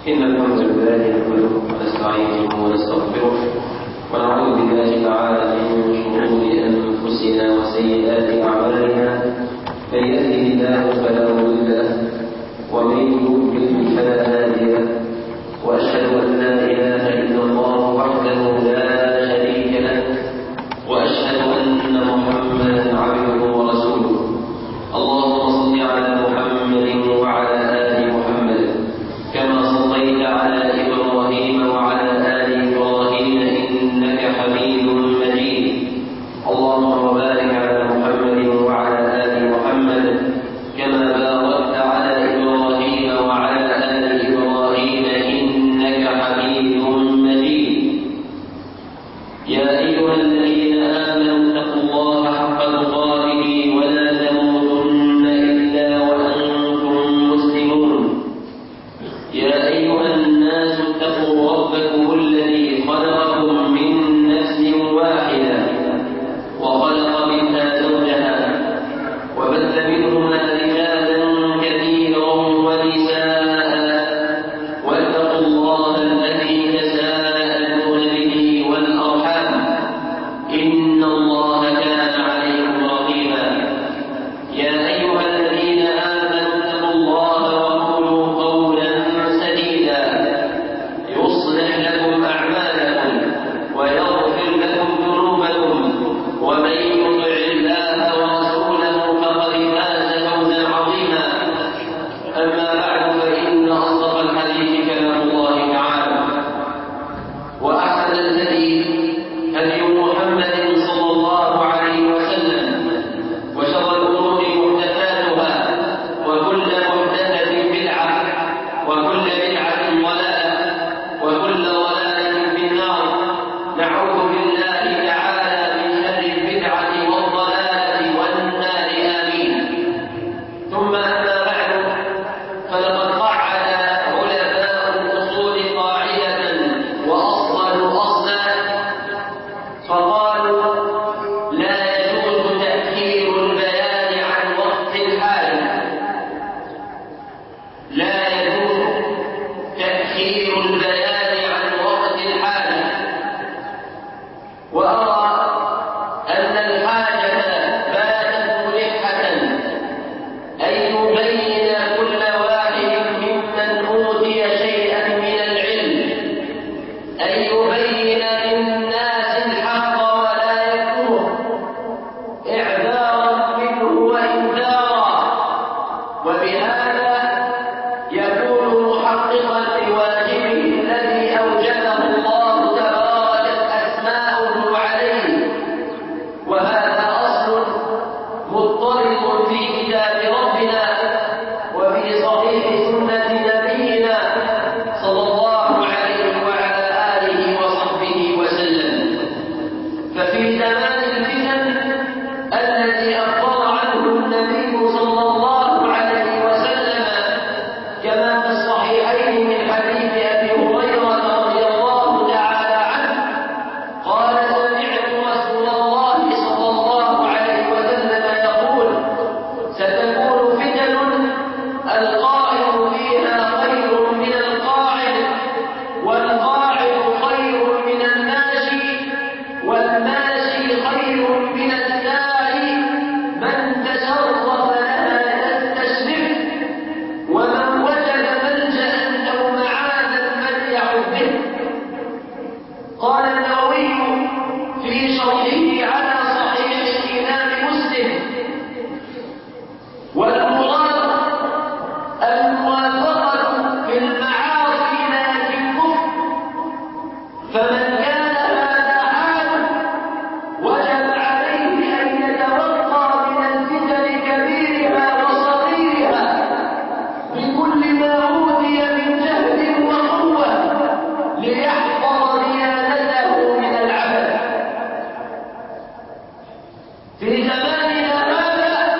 إن الحمد لله نحمده ونستعينه ونستغفره ونعوذ بالله تعالى من شرور أنفسنا وسيئات أعمالنا من يهده الله فلا مضل له ومن يضلل فلا هادي له وأشهد أن لا إله إلا الله وحده لا شريك له وأشهد أن محمدا عبده ورسوله اللهم صل على محمد وعلى آل محمد كما صليت على إبراهيم وعلى آل إبراهيم إنك حميد مجيد اللهم بارك على محمد وعلى آل محمد كما باركت على إبراهيم وعلى آل إبراهيم إنك حميد مجيد يا أيها الذين آمنوا اتقوا الله حق تقاته ولا تموتن إلا وأنتم مسلمون يا أيها الناس اتقوا ربكم الذي خلقكم من نفس واحدة وخلق منها زوجها وبث منهما رجالا كثيرا ونساء واتقوا الله الذي تساءلون به والأرحام إن الله كان عليكم رقيبا يا أيها الذين آمنوا اتقوا الله وقولوا قولا سديدا يصلح لكم أعمالكم ويغفر لكم ذنوبكم ومن يطع الله ورسوله فقد فاز فوزا عظيما أما بعد فإن أصدق الحديث كلام الله تعالى وأحسن الهدي هدي محمد صلى الله عليه وسلم وشر الأمور محدثاتها وكل محدثة بدعة وكل بدعة ضلالة وكل ضلالة في النار نعوذ بالله تعالى من شر البدعة والضلالة والنار آمين ثم أما بعد فلقد قعد علماء الأصول قاعدة وأصلا أصلا فقالوا لا يجوز تأخير البيان عن وقت الحاجة لا يجوز تأخير البيان عن وقت الحاجة وأرى أن الحاجة باتت ملحة أن يبين كل واحد ممن أوتي شيئا من العلم أن يبين للناس الحق ولا يكون إعذارا منه وإنذارا وبهذا يكون محققا لواجبه الذي أوجبه الله تباركت أسماؤه عليه وهذا أصل مضطرب في كتاب ربنا وفي صحيح سنة نبينا صلى الله عليه وعلى آله وصحبه وسلم ففي زمان الفتن التي أخبر عنه النبي صلى الله عليه وسلم كما في الصحيحين من حديث أبي هريرة رضي الله تعالى عنه قال سمعت رسول الله صلى الله عليه وسلم يقول ستكون فتن القائم فيها خير من القاعد والقاعد خير من الماشي والماشي خير من الساعي من تشرف لها يستشرف ومن وجد ملجأ أو معاذا فليعد به قال النووي في شرحه على صحيح الإمام مسلم والمراد الموافقة في المعاصي لا في الكفر فمن كان هذا حاله وجب عليه أن يتوقى من الفتن كبيرها وصغيرها بكل ما أوتي من جهد وقوة ليحفظ ديانته من العبث في زماننا هذا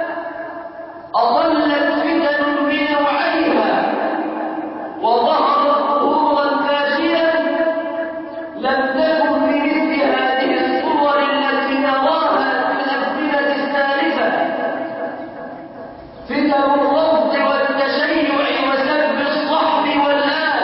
أضلت فتن بنوعيها وظهرت ظهورا فاشيا لم تكن بمثل هذه الصور التي نراها في الأزمنة السالفة فتن الرفض والتشيع وسب الصحب والآل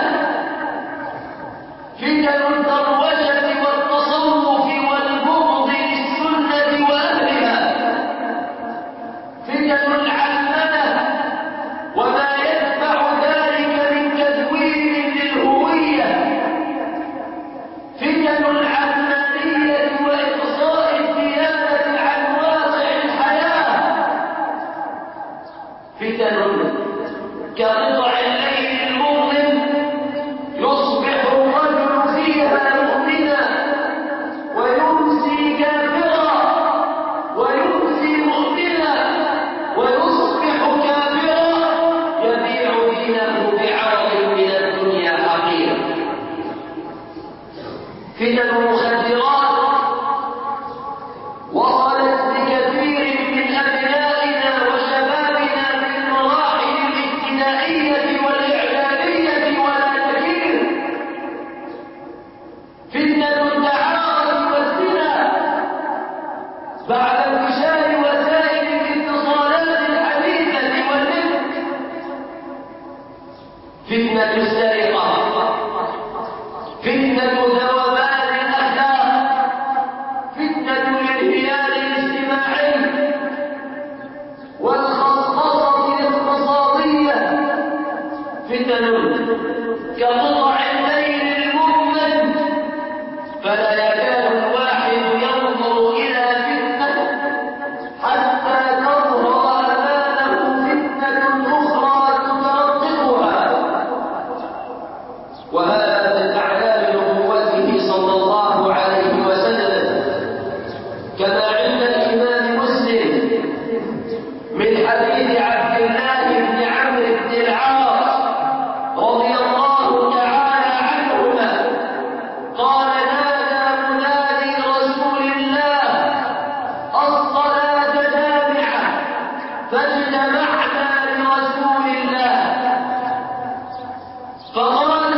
فتن كقطع الليل المظلم يصبح الرجل فيها مؤمنا ويمسي كافرا ويمسي مؤمنا ويصبح كافرا يبيع دينه بعرض من الدنيا حقير فتن المخدرات وصلت لكثير من أبنائنا وشبابنا في المراحل الابتدائية والإعدادية ولا تكير فتنة الدعارة والزنا بعد انتشار وسائل الاتصالات الحديثة والنت فتنة السرقة فتنة ذوبان الأخلاق فتنة الانهيار الاجتماعي والخصخصة الاقتصادية فتن كقطع الليل المظلم فلا يكاد الواحد ينظر إلى فتنة حتى تظهر أمامه فتنة أخرى تترقبها وهذا من أعلام نبوته صلى الله عليه وسلم كما عند الإمام مسلم من حديث عبد الله بن عمرو بن العاص رضي الله تعالى عنهما قال نادى منادي رسول الله الصلاة جامعة فاجتمعنا لرسول الله فقال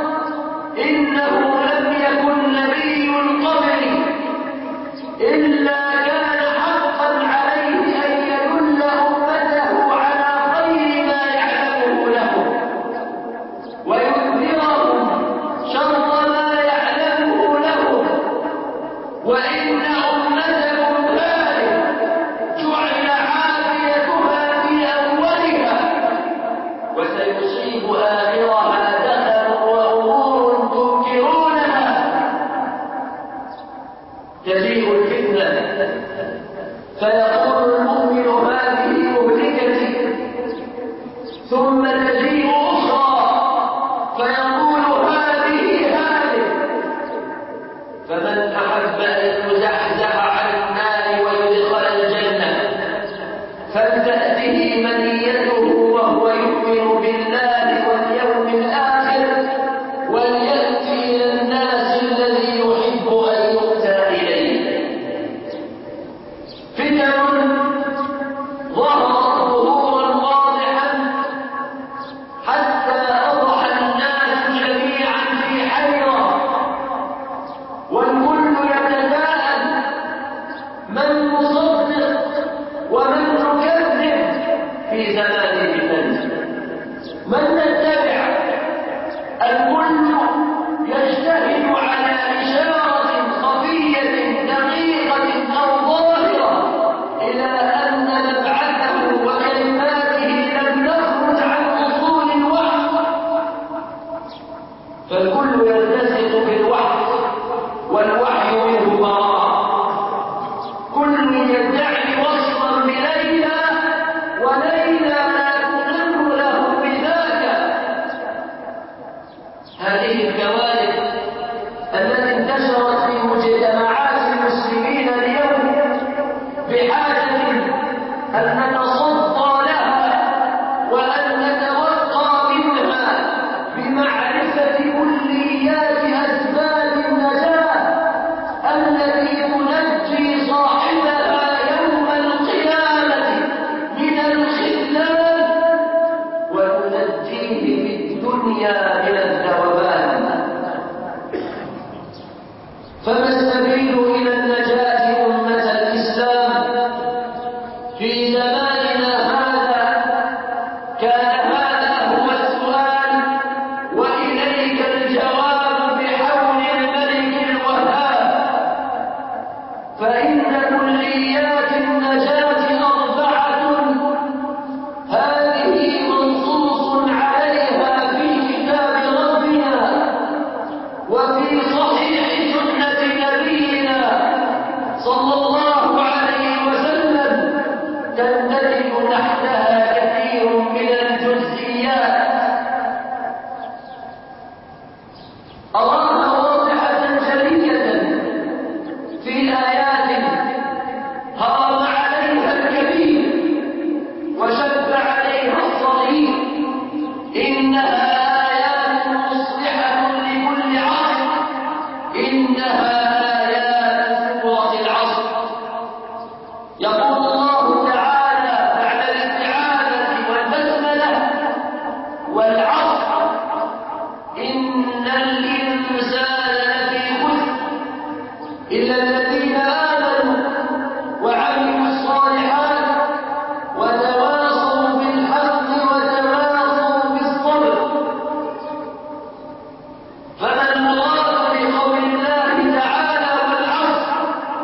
إنه لم يكن نبي قبلي إلا كان حقا عليه أن يدل أمته على خير ما يعلمه لهم وينذرهم شر ما يعلمه لهم وإن أمتكم هذه جعل عافيتها في أولها وسيصيب آخرها دخل وأمور تنكرونها تجيء الفتنة فيقول المؤمن هذه مهلكتي ثم تجيء أخرى فيقول هذه هذه فمن أحب أن يزحزح عن النار ويدخل الجنة فلتأته منيته وهو يؤمن بالله واليوم الآخر وليأتي إلى الناس الذي يحب أن يؤتى إليه فتن ظهرت ظهورا واضحا حتى أضح الناس جميعا في حيرة والكل يتساءل من نصدق ومن نكذب في زمان الفتن من نتبع الكل يجتهد على إشارة خفية دقيقة أو ظاهرة إلى أن مبعثه وكلماته لم تخرج عن أصول الوحي فالكل يلتزم بالوحي والوحي منه براء كل يدعي وصفا بليلى وليلى لا تنم له بذاك هذه الكوارث التي انتشرت في مجتمعات المسلمين اليوم بحاجة أن نتصدى لها وأن نتوقى منها بمعرفة كليات أسباب النجاة التي تنجي صاحبها يوم القيامة من الخذلان وتنجيه في الدنيا من الذوبان فما السبيل إلى النجاة أمة الإسلام في زماننا هذا كان هذا هو السؤال وإليك الجواب بحول الملك الوهاب فإن كليات النجاة أربعة هذه منصوص عليها في كتاب ربنا وفي صحيح سنة نبينا صلى الله عليه وسلم تندرج تحتها كثير إنها آيات مصلحة لكل عصر إنها آيات سورة العصر يقول الله تعالى بعد الاستعاذة والبسملة والعصر إن الإنسان لفي خسر إلا الذين آمنوا وعملوا الصالحات وتواصوا بالحق وتواصوا بالصبر فما المراد بقول الله تعالى والعصر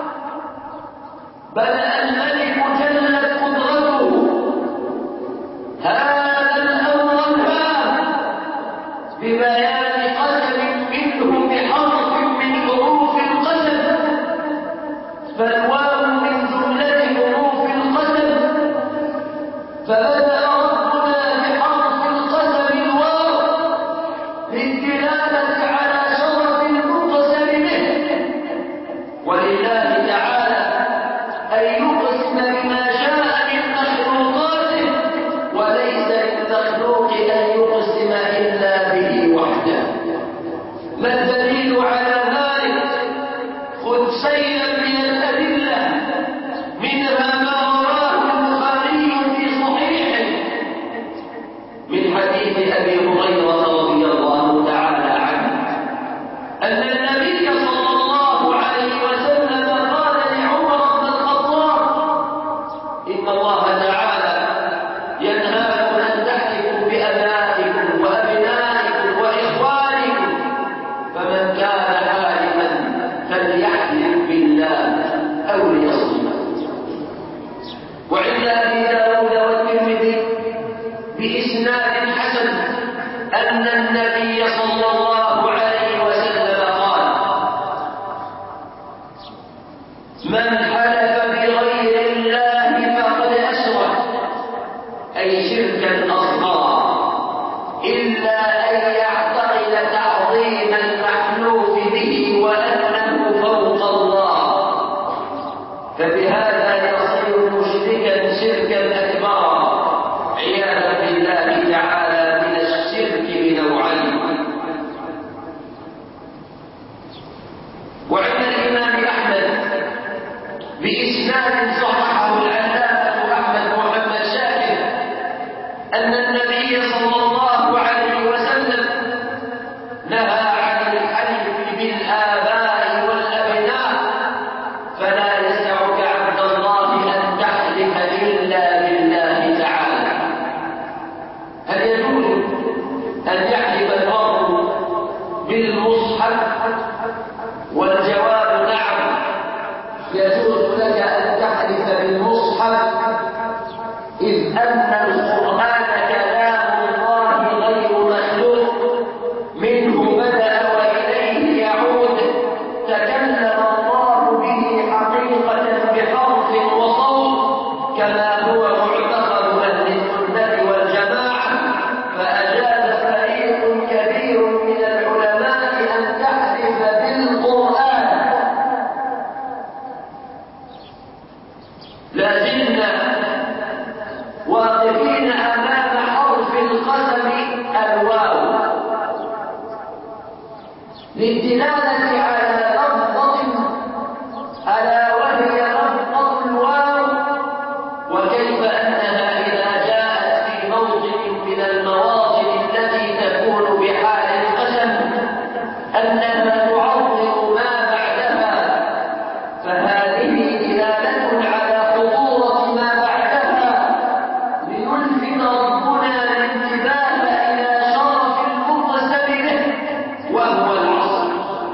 بدأ الملك جلت قدرته هذا الأمر الهام ببيان قسم منه بحرف من حروف القسم فالواو من جملة حروف القسم فبدأ ربنا بحرف القسم الواو للدلالة على شرف المقسم به ولله تعالى أن يقسم بما شاء من مخلوقاته وليس للمخلوق أن يقسم إلا به وحده ما الدليل على ذلك خذ شيئا من الأدلة منها ما رواه البخاري في صحيحه من حديث أبي هريرة رضي الله تعالى عنه أن النبي صلى الله عليه وسلم قال لعمر بن الخطاب إن الله تعالى ينهاكم أن تحلفوا بأبائكم وأبنائكم وإخوانكم فمن كان حالفا فليحلف بالله أو ليصمت وعند أبي داود والترمذي بإسناد حسن أن النبي صلى الله عليه وسلم قال من حلف بغير الله فقد أشرك أي شركا أصغر إلا أن يعتقد تعظيم المحلوف به وأنه فوق الله فبهذا يصير مشركا شركا أكبرا عياذا بالله تعالى من الشرك بنوعين وعند الإمام أحمد بإسناد صححه العلامة أحمد محمد شاكر أن النبي صلى الله عليه وسلم نهى عن الحلف بالآباء والأبناء فلا يسعك عبد الله أن تحلف إلا بالله تعالى هل يجوز أن يحلف المرء بالمصحف والجواب نعم يجوز لك أن تحلف بالمصحف إذ أن القرآن كلام الله غير مخلوق منه بدأ وإليه يعود تكلم الله به حقيقة بحرف وصوت كما هو معتقد أهل السنة والجماعة فأجاز فريق كبير من العلماء أن تحلف بالقرآن لا زلنا واقفين أمام حرف القسم الواو للدلالة على لفظة ألا وهي لفظة الواو وكيف أنها إذا جاءت في موطن من المواطن التي تكون بحال القسم أنها تعظم ما بعدها فهذه دلالة على خطورة ما بعدها ليلفت ربنا الانتباه إلى شرف المقسم به وهو العصر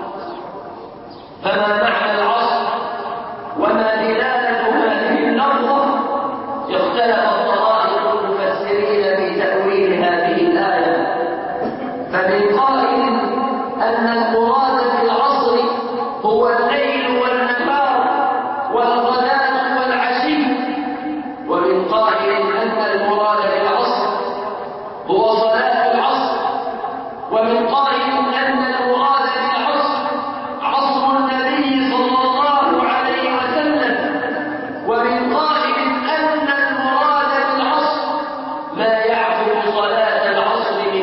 فما معنى العصر وما دلالة هذه اللفظة اختلف طرائق المفسرين في تأويل هذه الآية فمن قائل أن المراد بالعصر هو الليل والنهار والغداة والعشي ومن قائل أن المراد بالعصر هو صلاة العصر ومن قائل أن المراد بالعصر عصر النبي صلى الله عليه وسلم ومن قائل أن المراد بالعصر ما يعقب صلاة العصر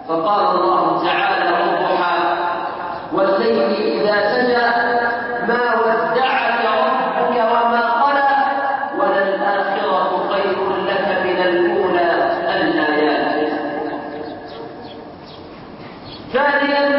فقال الله تعالى والضحى والليل إذا سجى ما ودعك ربك وما قلى وللآخرة خير لك من الأولى الآيات ثانيا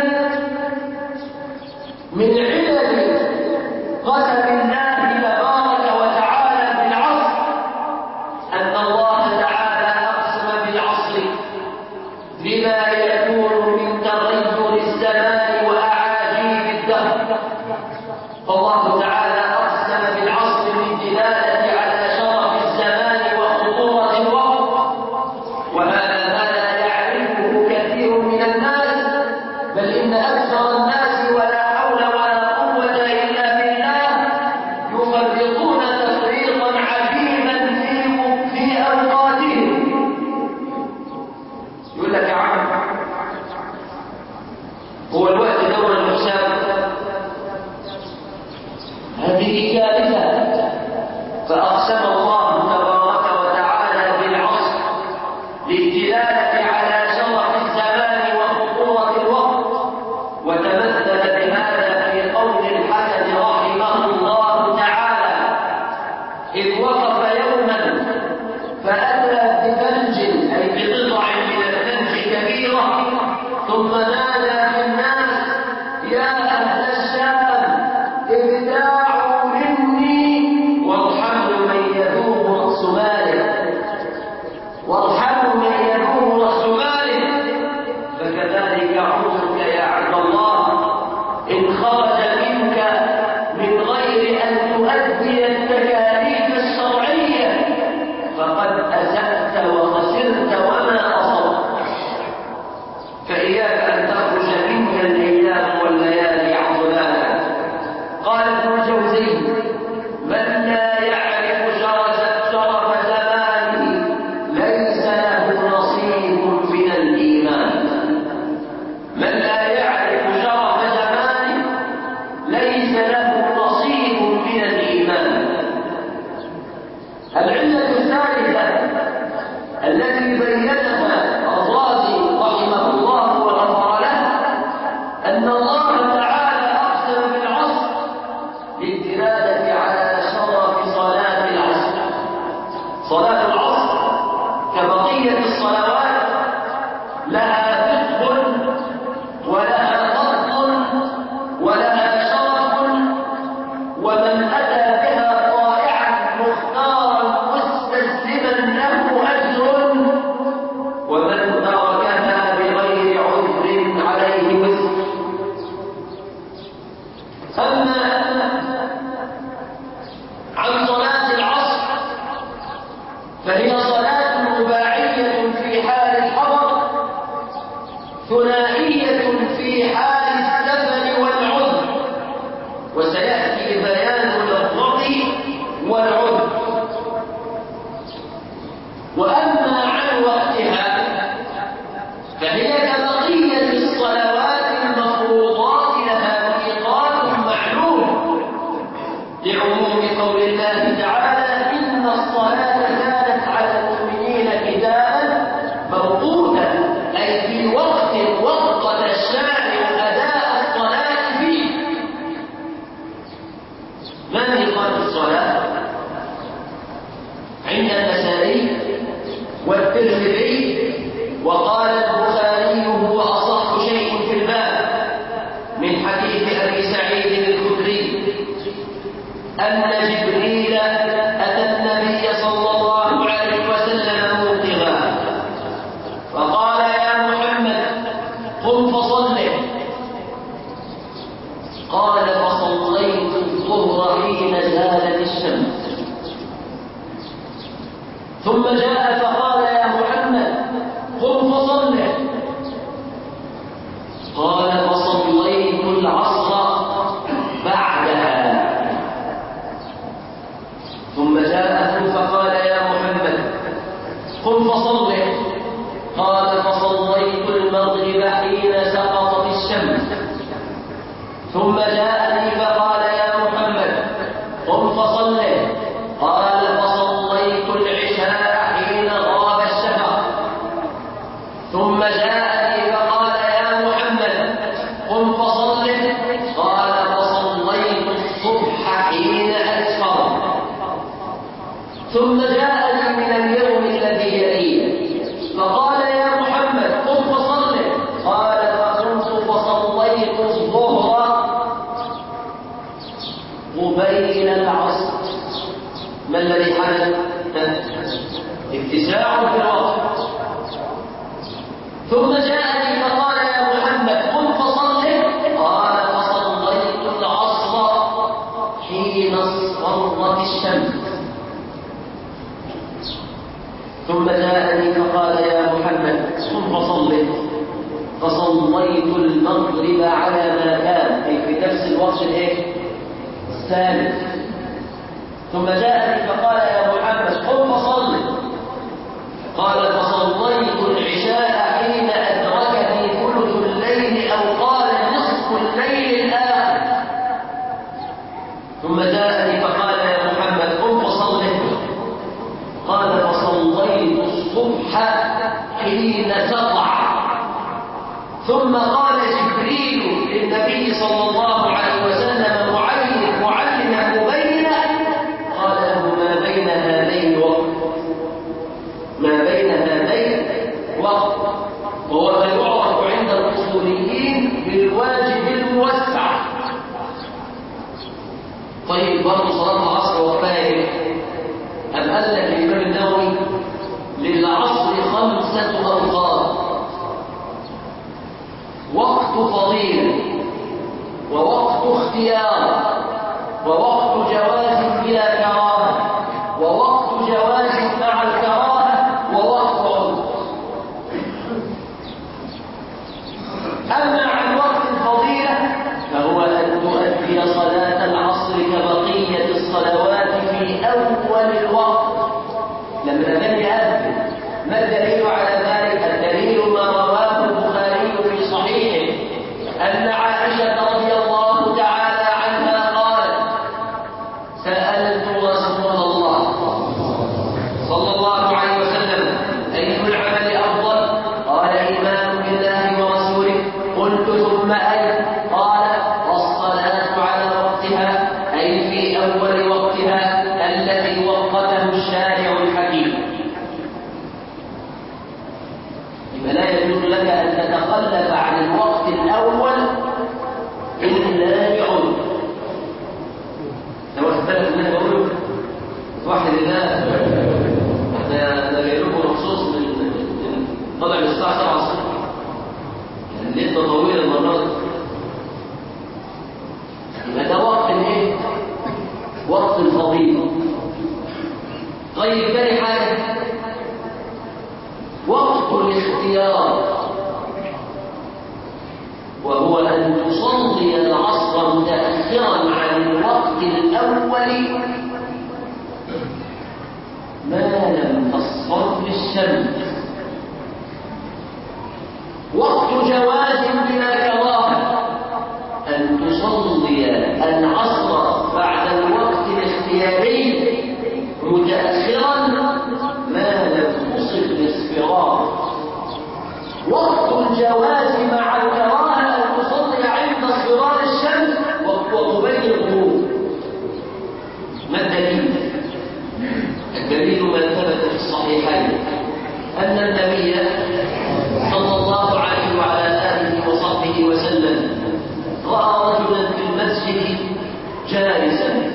من علل قسم الله تبارك وتعالى بالعصر أن الله تعالى أقسم بالعصر لما يكون من تغير الزمان وأعاجيب الدهر فالله تعالى أقسم بالعصر للدلالة على شرف الزمان وخطورة الوقت وهذا ما لا يعرفه كثير من الناس بل إن أكثر الناس ولا حول ولا قوة إلا بالله يفرطون تفريطا عجيبا في في أوقاتهم يقول لك يا عم هو الوقت دور الحساب هذه كارثة فأقسم الله تبارك وتعالى بالعصر للدلالة على شرف الزمان وخطورة الوقت وتمثل بهذا في قول الحسن رحمه الله تعالى إذ وقف يوما فأتى بثلج أي بقطع من الثلج كبيرة ثم نادى في الناس يا أهل الشام ابتاعوا مني وارحموا من يذوب رأس ماله وارحموا من يذوب رأس ماله فكذلك عمرك يا عبد الله إن خرج منك من غير أن تؤدي التكاليف الشرعية فقد أسأت وخسرت وما أصبت فإياك أن تخرج منك الأيام والليالي عضلالا قال ابن الجوزي من لا يعرف شرف شرف زمانه ليس له نصيب من الإيمان من لا يعرف شرف زمانه ليس له نصيب من الإيمان العلة الثالثة التي بينها الرازي رحمه الله وغفر له أن الله تعالى أقسم بالعصر للدلالة على شرف صلاة العصر صلاة العصر كبقية الصلوات لها فقه ولها فضل ولها شرف ومن أتى بها طائعا مختارا مستسلما له أجر ومن تركها بغير عذر عليه وزر أما عن صلاة العصر فهي صلاة رباعية في حال الحضر ثنائية في حال السفر والعذر وسيأتي بيان الضر والعذر وأما عن وقتها فهي كبقية الصلوات المفروضات لها ميقات معلوم لعموم قول الله تعالى إن الصلاة كانت على المؤمنين كتابا موقوتا أي في وقت وقت الشارع أداء الصلاة فيه ما ميقات الصلاة عند النسائي والترمذي وقال البخاري هو أصح شيء في الباب من حديث أبي سعيد الخدري أن جبريل أتى النبي صلى الله عليه وسلم موقظا فقال يا محمد قم فصل قال فصليت الظهر حين زالت الشمس ثم جاء فقال يا محمد قم فصل قال فصليت العصر بعدها ثم جاءه فقال يا محمد قم فصل قال فصليت المغرب حين سقطت الشمس ثم جاءني فقال يا محمد قم فصل قال فصليت العشاء حين غاب الشفق ثم جاءني فقال حدث اتساع في الوقت ثم جاءني فقال يا محمد قم فصل قال فصليت العصر حين اصفرت الشمس ثم جاءني فقال يا محمد قم فصل فصليت المغرب على ما كان أي في نفس الوقت الايه الثالث ثم جاءني فقال يا محمد قم فصل قال فصليت العشاء حين أدركني ثلث الليل أو قال نصف الليل الآخر ثم جاءني فقال يا محمد قم فصل قال فصليت الصبح حين سطع ثم قال جبريل للنبي صلى الله عليه وسلم معلم معلما مبينا قال له ما بين هذين وقت ما بين هذين وقت وهو ما يعرف عند الاصوليين بالواجب الموسع طيب برضه صلاه العصر وقتها ايه؟ أم ألف الإمام النووي للعصر خمسة أوقات وقت فضيلة ووقت اختيار ووقت جواز بلا كراهة ووقت جواز مع الكراهة ووقت عذر أما عن وقت الفضيلة فهو أن تؤدي صلاة العصر كبقية الصلوات في أول الوقت لما الأذان يأذن ما الدليل على ذلك؟ الدليل ما رواه البخاري في صحيحه أن عائشة رضي الله تعالى عنها قالت سألت رسول الله صلى الله عليه وسلم أي العمل أفضل؟ قال إيمان بالله ورسوله قلت ثم أي؟ قال الصلاة على وقتها أي في أول وقتها الذي وقته الشارع الحكيم يبقى لا يجوز لك أن تتخلف عن الوقت الأول إلا لعذر لو واخد بالك من اللي أنا بقوله واحد الله احنا انا جاي لكم مخصوص من من- طالع من الساعة 7 الصبح كان ليلة طويلة المرة دي يبقى ده وقت الايه؟ وقت الفضيلة طيب تاني حاجة وقت الاختيار وهو أن تصلي العصر متأخرا عن الوقت الأول ما لم تصفر الشمس وقت جواز بلا كراهة أن تصلي العصر بعد الوقت الاختياري متأخرا ما لم تصل الاصفرار وقت الجواز مع الكراهة أن تصلي عند اصفرار الشمس وقبيل الغروب ما الدليل؟ الدليل ما ثبت في الصحيحين أن النبي صلى الله عليه وعلى آله وصحبه وسلم رأى رجلا في المسجد جالسا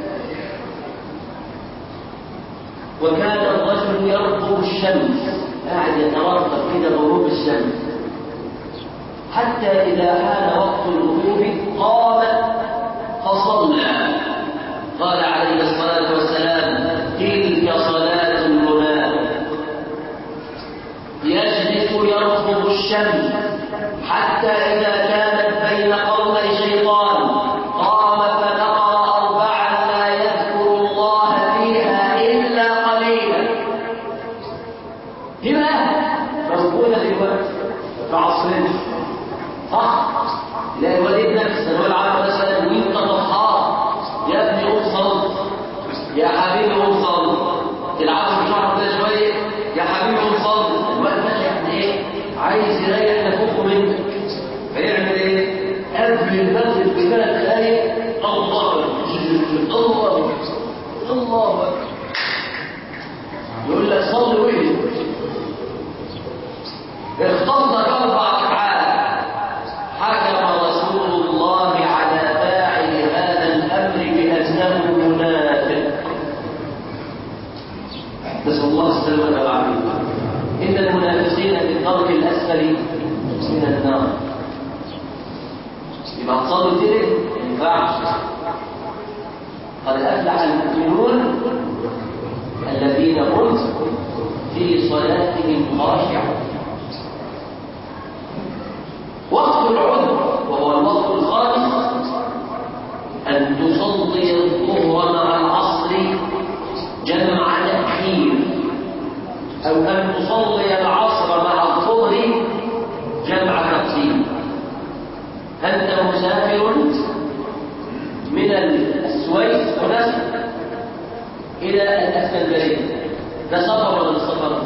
وكان الرجل يرقب الشمس قاعد يترقب كده غروب الشمس حتى إذا حان وقت الغروب قام فصلى قال عليه الصلاة والسلام تلك صلاة المنافق يجلس يرقب الشمس حتى إذا كانت بين قرني شيطان قام فنقر أربعا لا يذكر الله فيها إلا قليلا هنا موجودة دلوقتي في عصرنا صح؟ لا الوليد نفسه الولد عارف مثلا وانت طحار يا ابني قوم صل يا حبيبي قوم صل تلعبوا في شعر كده شويه يا حبيبي قوم صل الولد ده يعني ايه؟ عايز يريح نفوخه منك فيعمل ايه؟ قبل المغرب بثلاث دقايق الله أكبر، الله أكبر، الله أكبر. يقول لك صلي وين اختصك اربع ركعات حكم رسول الله على فاعل هذا الامر بانه منافق السلامة والعافية إن المنافسين في الدرك الأسفل من النار يبقى تصلي كده ما ينفعش قد أفلح المؤمنون الذين هم في صلاتهم خاشعون وقت العذر وهو الوقت الخامس أن تصلي الظهر مع العصر جمع تأخير أو أن تصلي العصر مع الظهر جمع تقديم أنت مسافر من السويس ونسل إلى الأسكندرية ده سفر ولا مش سفر؟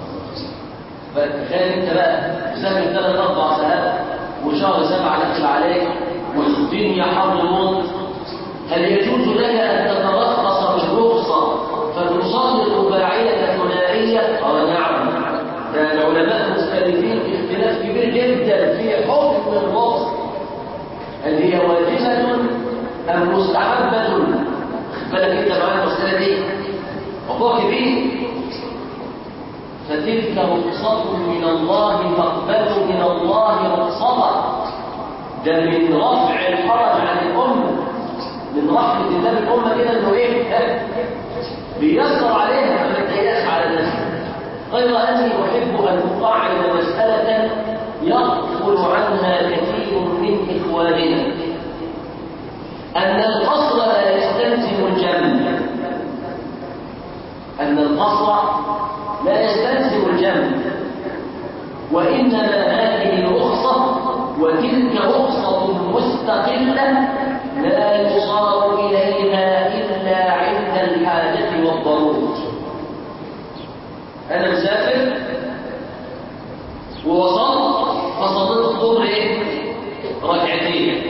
فتخيل أنت بقى مسافر ثلاث أربع ساعات وشهر سبعة داخل عليك والدنيا حر موت هل يجوز لك أن تترخص بالرخصة فتصلي الرباعية ثنائية؟ قال نعم ده العلماء مختلفين في اختلاف كبير جدا في حكم الرخص هل هي واجبة أم مستحبة؟ بالك أنت معايا المسألة دي موضوع كبير فتلك رخصة من الله فاقبلوا من الله رخصة ده من رفع الحرج عن الأمة من رحمة الله بالأمة كده إنه إيه؟ بيسر عليها فما تضايقش على نفسك غير أني أحب أن أقعد مسألة يغفل عنها كثير من إخواننا أن القصر لا يستلزم الجمع أن القصر لا يستلزم الجمع وإنما هذه رخصة وتلك رخصة مستقلة لا يصار إليها إلا عند الحاجة والضرورة أنا مسافر ووصلت فصلت الظهر إيه؟ ركعتين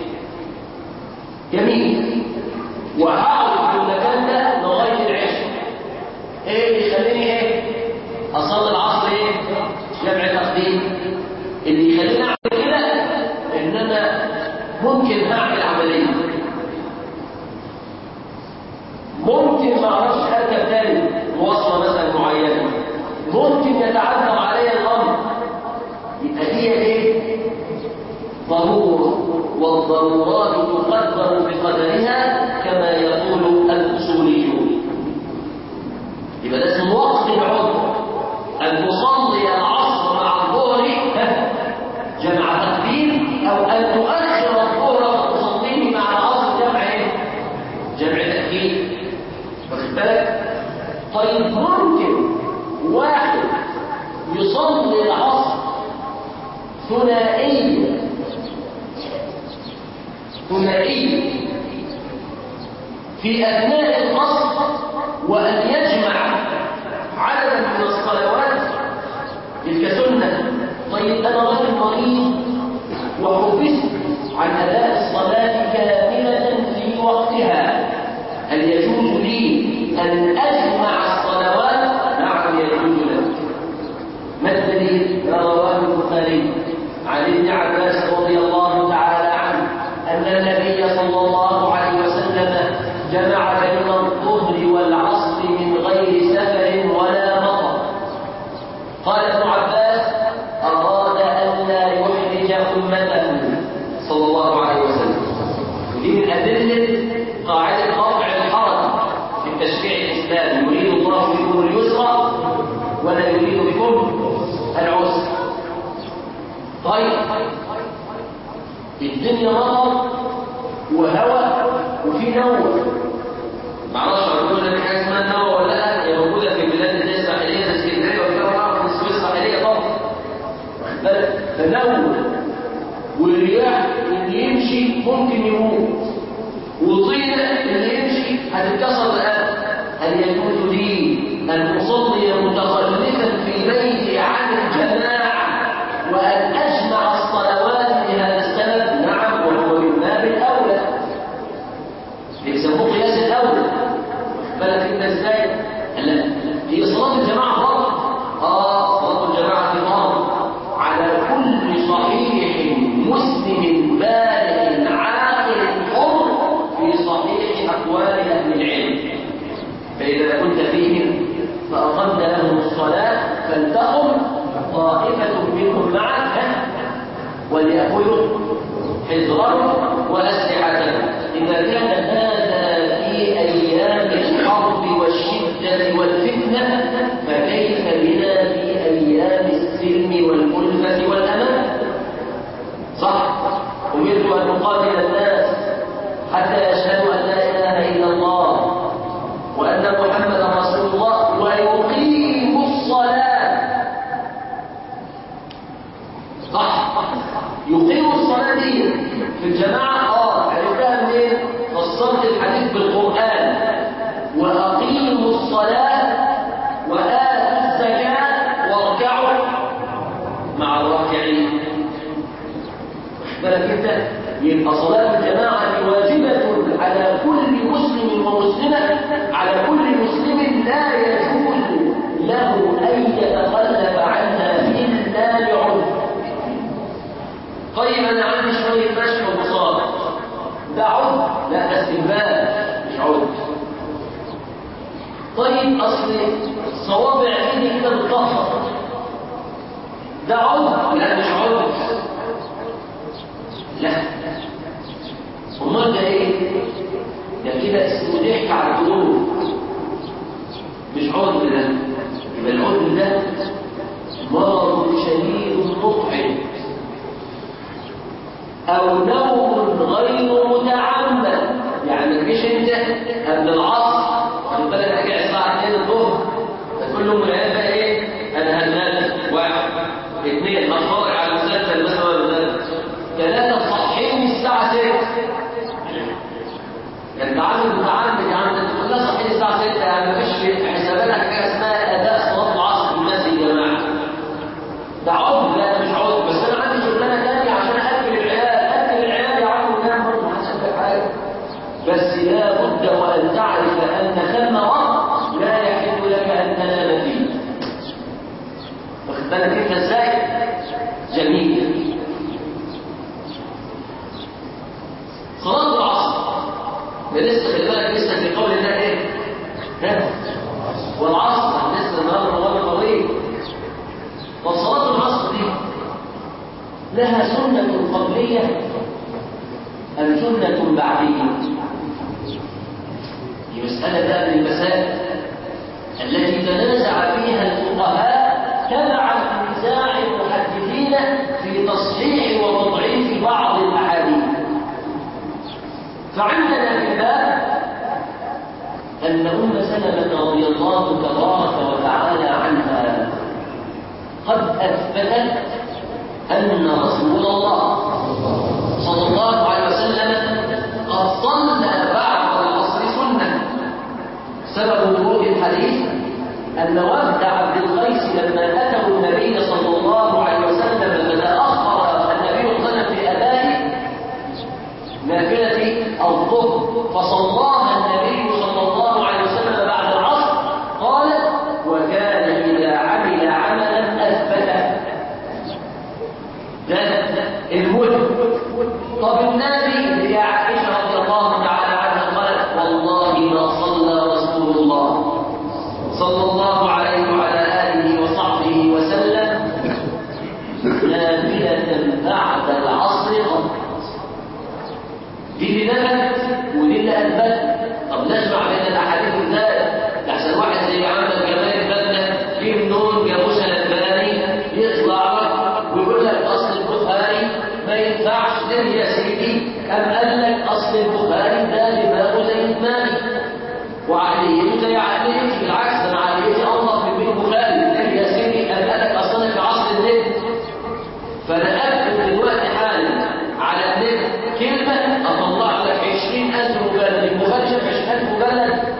جميل وهقعد في المكان ده لغاية العشاء إيه اللي يخليني إيه؟ أصلي العصر إيه؟ جمع تقديم اللي يخليني أعمل كده إن أنا ممكن أعمل عملية ممكن ما أعرفش أركب تاني مواصلة مثلا معينة ممكن يتعذر علي الأمر يبقى هي إيه؟ ضرورة والضرورات تقدر بقدرها كما يقول الأصوليون يبقى ده اسمه وقت العذر أن تصلي العصر مع الظهر جمع تقديم أو أن تؤخر الظهر فتصليه مع العصر جمع إيه؟ جمع تأخير واخد بالك؟ طيب ممكن واحد يصلي العصر ثنائيا ثنائيا في أثناء القصر وأن يجمع عددا من الصلوات تلك سنة طيب أنا رجل مريض وحبست عن أداء الصلاة كاملة في وقتها هل يجوز لي أن أجمع الصلوات؟ نعم يجوز لك ما الدليل؟ ما رواه البخاري عن ابن عباس رضي الله تعالى عنه أن النبي صلى الله عليه وسلم جمع بين الظهر والعصر من غير سفر ولا مطر قال ابن عباس أراد أن لا يحرج أمته صلى الله عليه وسلم ودي من أدلة قاعدة رفع الحرج في التشريع الإسلامي يريد الله بكم اليسر ولا يريد بكم العسر طيب الدنيا مطر وهواء وفي نوى معرفش اقول لك حاجه اسمها النوى ولا لا هي موجوده في البلاد اللي هي الساحليه زي اسكندريه والكلام في السويس الساحليه طبعا واخد بالك تنوى والرياح اللي يمشي ممكن يموت وطينه اللي يمشي هتتكسر الان هل يجوز لي ان اصلي متخلفا في بيتي عن الجماعه وان اجمع الصلوات لهذا السبب نعم وهو من باب الاولى بيسموه قياس الاولى بالك انت ازاي لا هي صلاه الجماعه فرض اه صلاه الجماعه فرض على كل صحيح مسلم بالغ عاقل حر في صحيح اقوال اهل العلم فاذا كنت فيهم فاقمت أقمت لهم الصلاة فلتقم طائفة منهم معك وليأخذوا حذرهم وأسلحتهم إذا كان هذا في أيام الحرب والشدة والفتنة فكيف بنا في أيام السلم والألفة والأمان صح أمرت أن أقاتل الناس حتى يشهدوا أن لا إله إلا الله وأن محمدا رسول الله ويقيموا الصلاة صح يقيموا الصلاة دي في الجماعة اه عرفتها منين؟ فسرت الحديث بالقرآن وأقيموا الصلاة وآتوا الزكاة واركعوا مع الراكعين بالك انت يبقى صلاة الجماعة واجبة على كل مسلم ومسلمة على كل مسلم لا يجوز له أن يتخلف عنها إلا لعذر طيب أنا عندي شوية مشي ومصاب ده عذر لا ده استهبال مش عذر طيب أصل صوابع ايدي كده بتطهر ده عذر لا مش عذر لا امال ده ايه ده كده اسمه ضحك على القلوب مش عذر ده يبقى العذر ده مرض شديد مطعم او نوم غير متعمد يعني ما تجيش انت قبل العصر واخد بالك راجع الساعه 2 الظهر فتقول لهم العيال بقى ايه انا هنام واحد اثنين هتفرج على المسلسل مثلا ولا ثلاثة صحيني الساعة 6 انت عامل متعمد يا عم انت تقول لا صحيني الساعة 6 يعني مفيش في حساباتك حاجة اسمها أداء صلاة العصر في المسجد يا جماعة ده عذر لا ده مش عذر بس أنا عندي شغلانة تانية عشان أكل العيال أكل العيال يا عم ونام برضه محدش قال حاجة بس لا بد وأن تعرف أن ثم وقت لا يحل لك أن تنام فيه واخد بالك أنت إزاي؟ جميل صلاة العصر ده لسه خلي بالك لسه في قول الله ايه؟ ها؟ والعصر لسه النهارده موضوع طويل طب صلاة العصر دي لها سنة قبلية أم سنة بعدية؟ دي مسألة بقى من المسائل التي تنازع فيها الفقهاء تبعا لنزاع المحدثين في تصحيح وتضعيف بعض الأحاديث فعندنا في الباب أن أم سلمة رضي الله تبارك وتعالى عنها قد أثبتت أن رسول الله صلى الله عليه وسلم قد صلى بعد العصر سنة سبب ورود الحديث أن وفد عبد القيس لما أتوا النبي صلى الله عليه وسلم فتأخر النبي صلى الله عليه وسلم في أدائه نافلة الظهر فصلاها النبي صلى الله عليه وسلم بعد العصر قال وكان إذا عمل عملا أثبته ده المهم طب النبي اللي عائشة رضي الله تعالى عنها قالت والله ما صلى رسول الله صلى الله عليه وعلى آله وصحبه وسلم نافلة بعد العصر قط دي اللي نفت ودي اللي أثبت طب نجمع بين الأحاديث ازاي؟ لحسن واحد زي عمل جمال البدنة جيب نون جابوسة الباني يطلع لك ويقول لك أصل البخاري ما ينفعش ليه يا سيدي؟ أم قال لك أصل البخاري ده دماغه زي دماغي وعقليته زي عقليتي بالعكس ده انا عقليتي انظف من بيت البخاري ليه يا سيدي؟ أم قال لك أصل في عصر النت فأنا أكتب دلوقتي حالا على النت كلمة أطلع لك 20000 مجلد البخاري شاف 20000 مجلد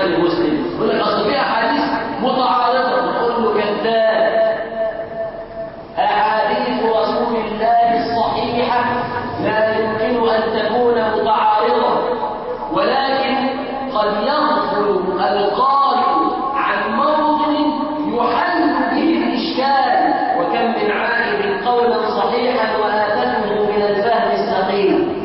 البخاري ومسلم يقول لك اصل في احاديث متعارضه نقول له كذاب احاديث رسول الله الصحيحه لا يمكن ان تكون متعارضه ولكن قد يغفل القارئ عن موضع يحل به الاشكال وكم من عائب قولا صحيحا واتته من الفهم السقيم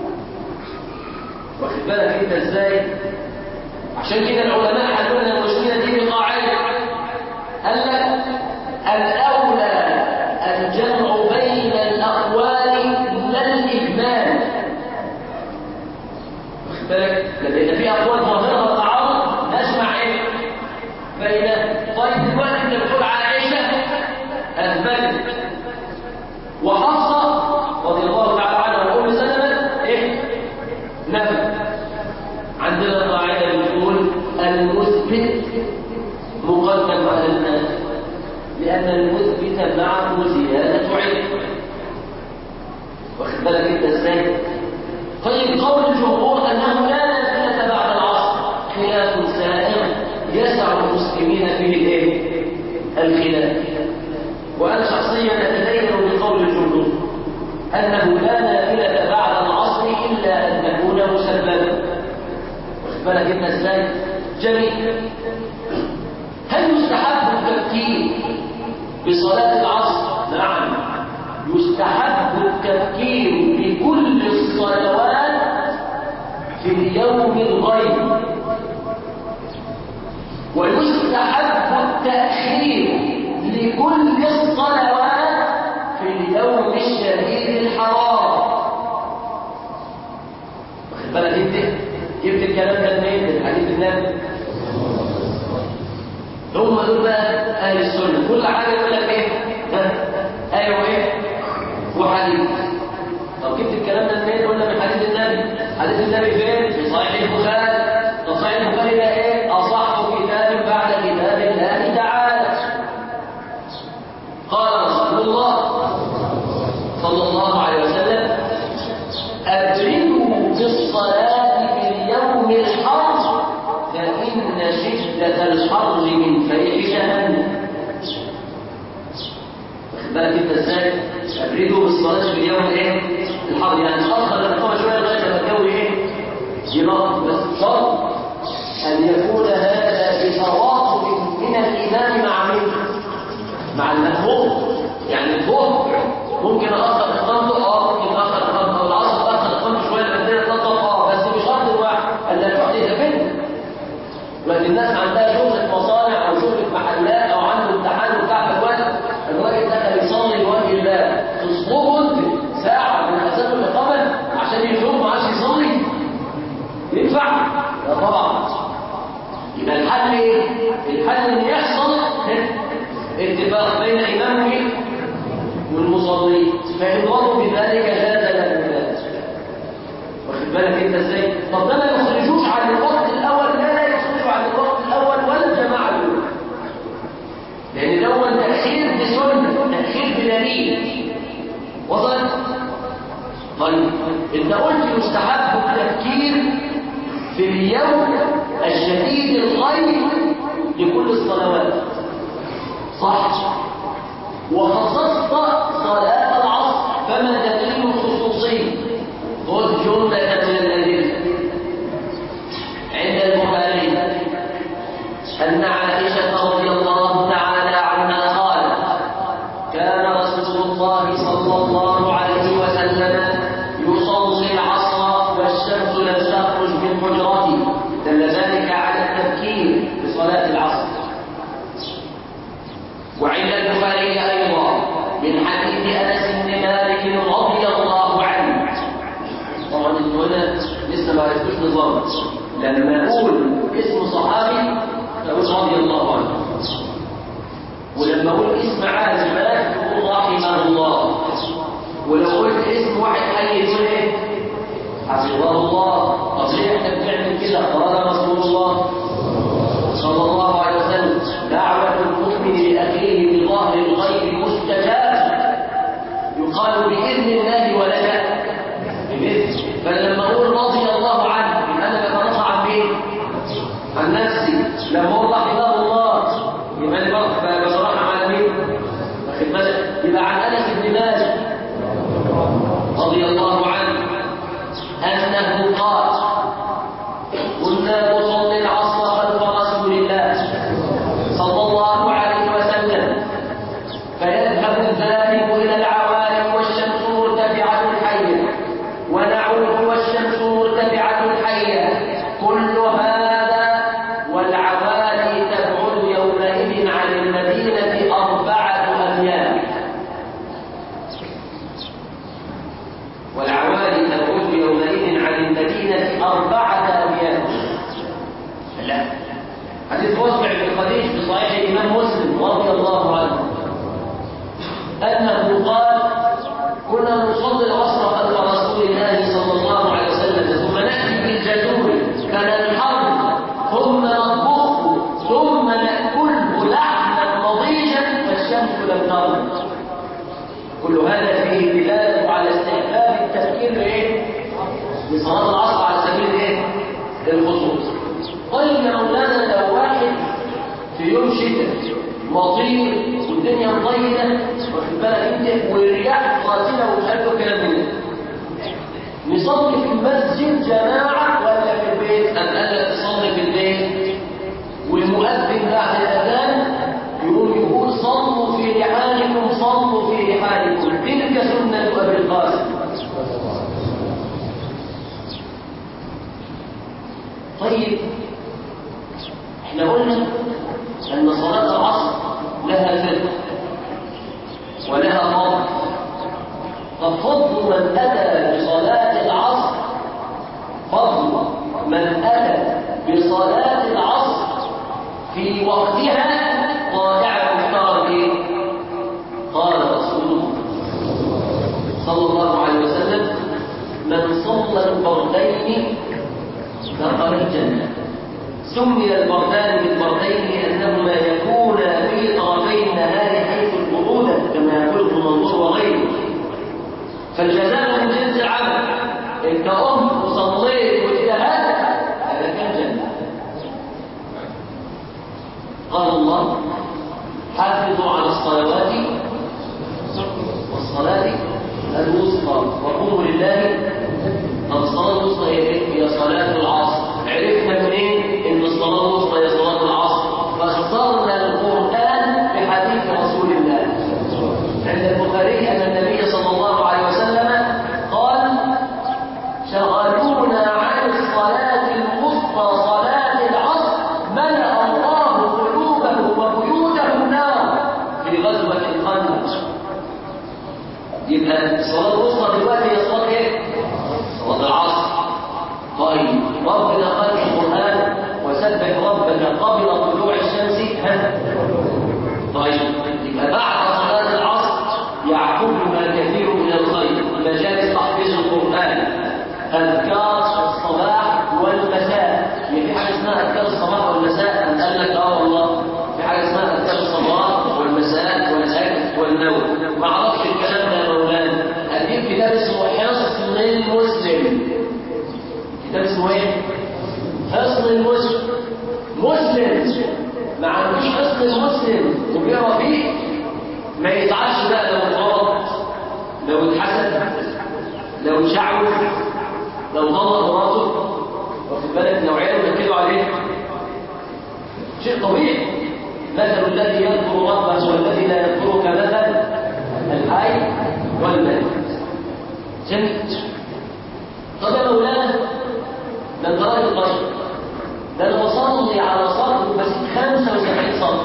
واخد بالك انت ازاي عشان كده العلماء حلوا لنا المشكله دي بقاعده قال لك الاولى الجمع بين الاقوال لا الاجمال واخد بالك لما يبقى في اقوال ظاهرها تعارض نسمع ايه بين طيب دلوقتي انت بتقول عائشه اثبتت وحفصه رضي الله تعالى عنها وام سلمه ايه نفت عندنا قاعدة بتقول المثبت مقدم على الناس لأن المثبت معه زيادة علم واخد بالك انت ازاي؟ طيب قول الجمهور أنه لا نافلة بعد العصر خلاف سائر يسع المسلمين فيه الايه؟ الخلاف وأنا شخصيا أتدين بقول الجمهور أنه لا نافلة بعد العصر إلا أن تكون مسببا واخد بالك انت ازاي جميل هل يستحب التفكير بصلاة العصر نعم يستحب التفكير بكل الصلوات في اليوم الغيب ويستحب التأخير لكل الصلوات في اليوم الشديد الحرام واخد بالك انت جبت الكلام ده منين من حديث النبي هم دول بقى اهل السنه كل حاجه يقول لك ايه ها ايوه ايه وحديث طب جبت الكلام ده منين قلنا من حديث النبي حديث النبي فين في صحيح البخاري طب صحيح البخاري ده ايه اصح كتاب بعد كتاب الله تعالى قال رسول الله صلى الله عليه وسلم أبردوا بالصلاة في اليوم الحر فإن شدة الحر من فيح جهنم واخد بالك انت ازاي؟ أبردوا بالصلاة في اليوم الايه؟ الحر يعني أخر الإقامة شوية لغاية لما الجو ايه؟ ينار بس شرط أن يكون هذا بتواصل من الإمام مع مين؟ مع المأموم يعني الظهر ممكن أخر إقامته اه ممكن أخر إقامته أو العصر أخر إقامته شوية لما الدنيا تنطق اه بس بشرط واحد ألا تحدث فتنة دلوقتي الناس عندها شغلة مصانع أو شغلة محلات أو عنده امتحان وبتاع في الوقت الراجل دخل يصلي لوجه الله تصبغه أنت ساعة من أذان الإقامة عشان يشوف ما عادش يصلي ينفع؟ لا طبعا يبقى الحل ايه؟ الحل ان يحصل اتفاق بين امامه والمصلين فان رضوا بذلك جاز له ذلك واخد بالك انت ازاي؟ طب ده ما يخرجوش عن الوقت الاول لا لا يخرجوا عن الوقت الاول ولا الجماعه الاولى لان الاول تاخير بسنه تاخير بدليل وصلت؟ طيب انت قلت يستحب التفكير في اليوم الشديد الغيب لكل الصلوات صح وخصصت صلاة العصر فما دليل الخصوصية خذ جملة من الأدلة عند البخاري أن عائشة رضي الله تعالى عنها قالت كان رسول الله صلى الله عليه وسلم يصلي العصر والشمس لم تخرج من حجرته دل ذلك على التفكير بصلاة العصر وعند البخاري أيضا من حديث أنس بن مالك رضي الله عنه طبعا هنا لسه ما عرفتوش نظام لما أقول اسم صحابي أقول رضي الله عنه ولما أقول اسم عازفات تقول رحمه الله ولو قلت اسم واحد حي تقول ايه؟ حفظه الله طب ليه احنا بنعمل كده؟ قال رسول الله صلى الله عليه وسلم دعوة المؤمن لأخيه بظهر الغيب مستجاب يقال بإذن الله ولك بمثل فلما أقول رضي الله عنه يبقى أنا بترفع عن مين؟ عن نفسي الشمس مرتفعة حية كل هذا والعوالي تبعد يومئذ عن المدينة أربعة أميال والعوالي تبعد يومئذ عن المدينة أربعة أميال لا حديث واسع بن خديج في صحيح الإمام مسلم رضي الله عنه أنه قال كنا نصلي العصر خلف رسول الله صلى الله عليه وسلم ثم نأتي بالجزور فننحره ثم نطبخه ثم نأكله لحما نضيجا فالشمس لم تغرب كل هذا فيه دلالة على استحباب التفكير لإيه؟ لصلاة العصر على سبيل إيه؟ الخصوص طيب يا مولانا لو واحد في يوم شتاء مطير والدنيا مطينة واخد بالك انت والرياح قاتلة ومش عارف الكلام ده نصلي في المسجد جماعة ولا في البيت؟ أم قال لك تصلي في البيت والمؤذن بعد الأذان يقوم يقول صلوا في رحالكم صلوا في رحالكم تلك سنة أبي القاسم طيب احنا قلنا أن صلاة العصر لها فقه ولها فضل ففضل من أتى بصلاة العصر فضل من أتى بصلاة العصر في وقتها طائع مختار به قال رسول الله صلى الله عليه وسلم من صلى البردين دخل الجنة سمي البردان بالبردين لأنهما يكونا في طرفي النهار حيث البرودة كما يقول ابن منظور وغيره فالجزاء من جنس العمل انت قمت وصليت واجتهدت هذا كان جنة قال الله حافظوا على الصلوات والصلاة الوسطى وقوموا لله طب الصلاة الوسطى هي ايه؟ هي صلاة العصر عرفنا منين ان الصلاة الوسطى هي صلاة العصر فاخترنا القرآن بحديث رسول الله عند البخاري أن النبي صلى الله عليه وسلم قال شغلونا عن الصلاة الوسطى صلاة العصر ملأ الله قلوبهم وبيوتهم نارا في غزوة الخندق يبقى الصلاة الوسطى دلوقتي هي صلاة ايه؟ صلاة العصر طيب ربنا قال في القرآن وسبح ربك قبل طلوع الشمس ها طيب يبقى بعد صلاة العصر يعقبها كثير من الخير مجالس تحفيظ القرآن أذكار الصباح والمساء هي في حاجة اسمها أذكار الصباح والمساء أم قال لك آه والله في حاجة اسمها أذكار الصباح والمساء والأكل والنوم ما أعرفش الكلام ده يا مولانا أجيب كتاب اسمه حصن المسلم كتاب اسمه ايه؟ حصن المسلم مسلم ما عندوش حصن المسلم وبيقرا فيه ما يزعلش بقى لو اتغلط لو اتحسد لو اتشعوذ لو ضل مراته واخد بالك لو عياله بيكدوا عليه شيء طبيعي مثل الذي يذكر ربه والذي لا يذكره كمثل الحي والميت سمعت طب يا مولانا ده انت راجل طيب ده انا بصلي على صلاه بس 75 صلاه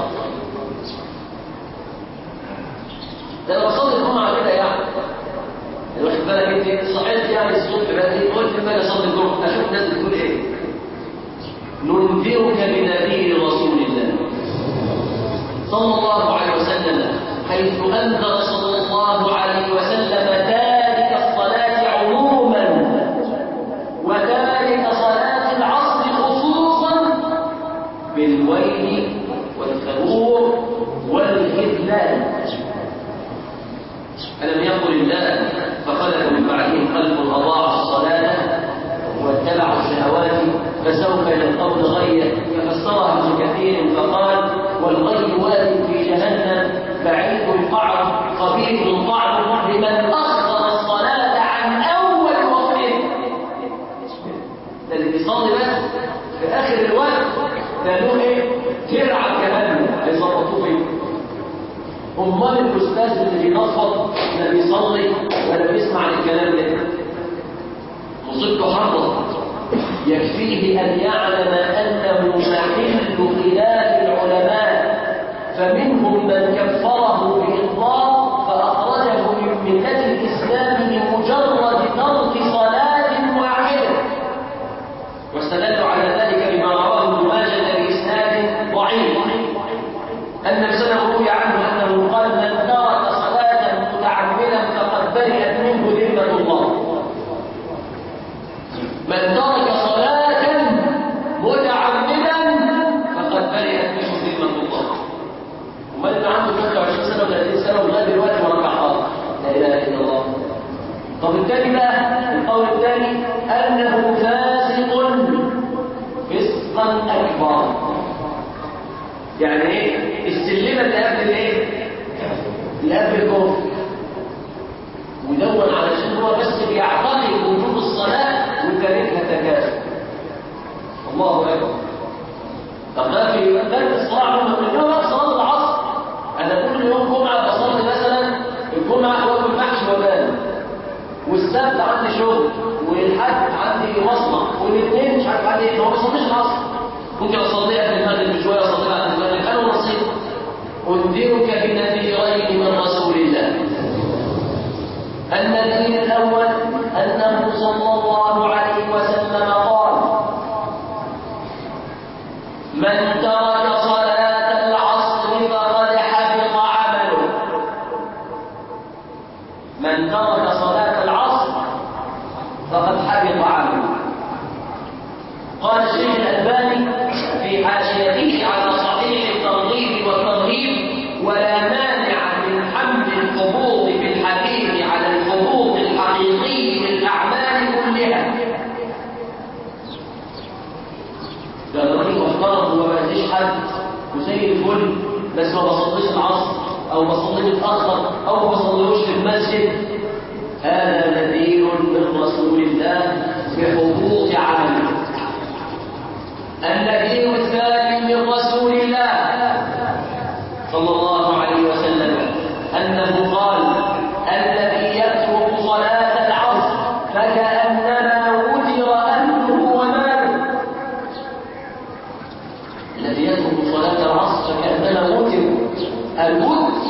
ده انا بصلي الجمعه كده يعني واخد بالك انت صحيت يعني الصبح بدري قلت لما اصلي الجمعه اشوف الناس بتقول ايه ننذرك بنبي رسول الله صلى الله عليه وسلم حيث انذر صلى الله عليه وسلم تارك الصلاه عموما وتارك صلاه العصر خصوصا بالويل والثبور والخذلان ألم يقل الله فخلف من بعدهم خلف أضاعوا الصلاة واتبعوا الشهوات فسوف يلقون غيا ففسرها ابن كثير فقال والغي واد في جهنم بعيد القعر خبيث طعم لمن أخر الصلاة عن أول وقته ده اللي بيصلي بس في آخر الوقت ده له إيه؟ ترعى جهنم هيظبطوه فيه امال الاستاذ اللي بينفض لا بيصلي ولا بيسمع الكلام ده مصيبته حر فيه أن يعلم أنه محل خلاف العلماء فمنهم من كفره بإطلاق فأخرجه من ملة الإسلام بمجرد ترك صلاة واحدة واستدلوا على ذلك بما رواه ابن ماجه بإسناد ضعيف أن السنة روي عنه أنه قال من ترك صلاة متعمدا فقد برئت منه ذمة الله من ترك صلاة متعمدا فقد برئت منه ذمة الله ومن اللي عنده 25 سنة و30 سنة ولغاية دلوقتي ما ركعهاش لا إله إلا الله طب الثاني بقى القول الثاني أنه فاسق فسقا أكبر يعني ايه السلمة اللي قبل الايه اللي قبل الكفر ودون علشان هو بس بيعتقد وجوب الصلاة وكارهها تكاسل الله أكبر طب ما في باب الصلاة عموما من بقى صلاة العصر أنا كل يوم جمعة بصلي مثلا الجمعة باكل محشي وبان والسبت عندي شغل والحد عندي مصنع والاثنين مش عارف عندي ايه ما بصليش العصر ممكن اصليها في المغرب بشويه اصليها بعد المغرب انا نصيب انذرك بنذيرين من رسول الله النذير الاول انه صلى الله عليه وسلم قال من ترك صلاه العصر فقد حبط عمله من ترك صلاه العصر فقد حبط عمله قال الشيخ الألباني في حاشيته على صحيح الترغيب والترهيب ولا مانع من حمل الحبوط بالحديث على الحبوط الحقيقي للأعمال كلها ده الراجل محترم وما بأذيش حد وزي الفل بس ما بصليش العصر أو بصلي متأخر أو ما بصليهوش في المسجد هذا نذير من رسول الله بحبوط عمله النذير الثاني من رسول الله صلى الله عليه وسلم أنه قال الذي يترك صلاة العصر فكأنما وتر أهله وماله الذي يترك صلاة العصر فكأنما وتر الوتر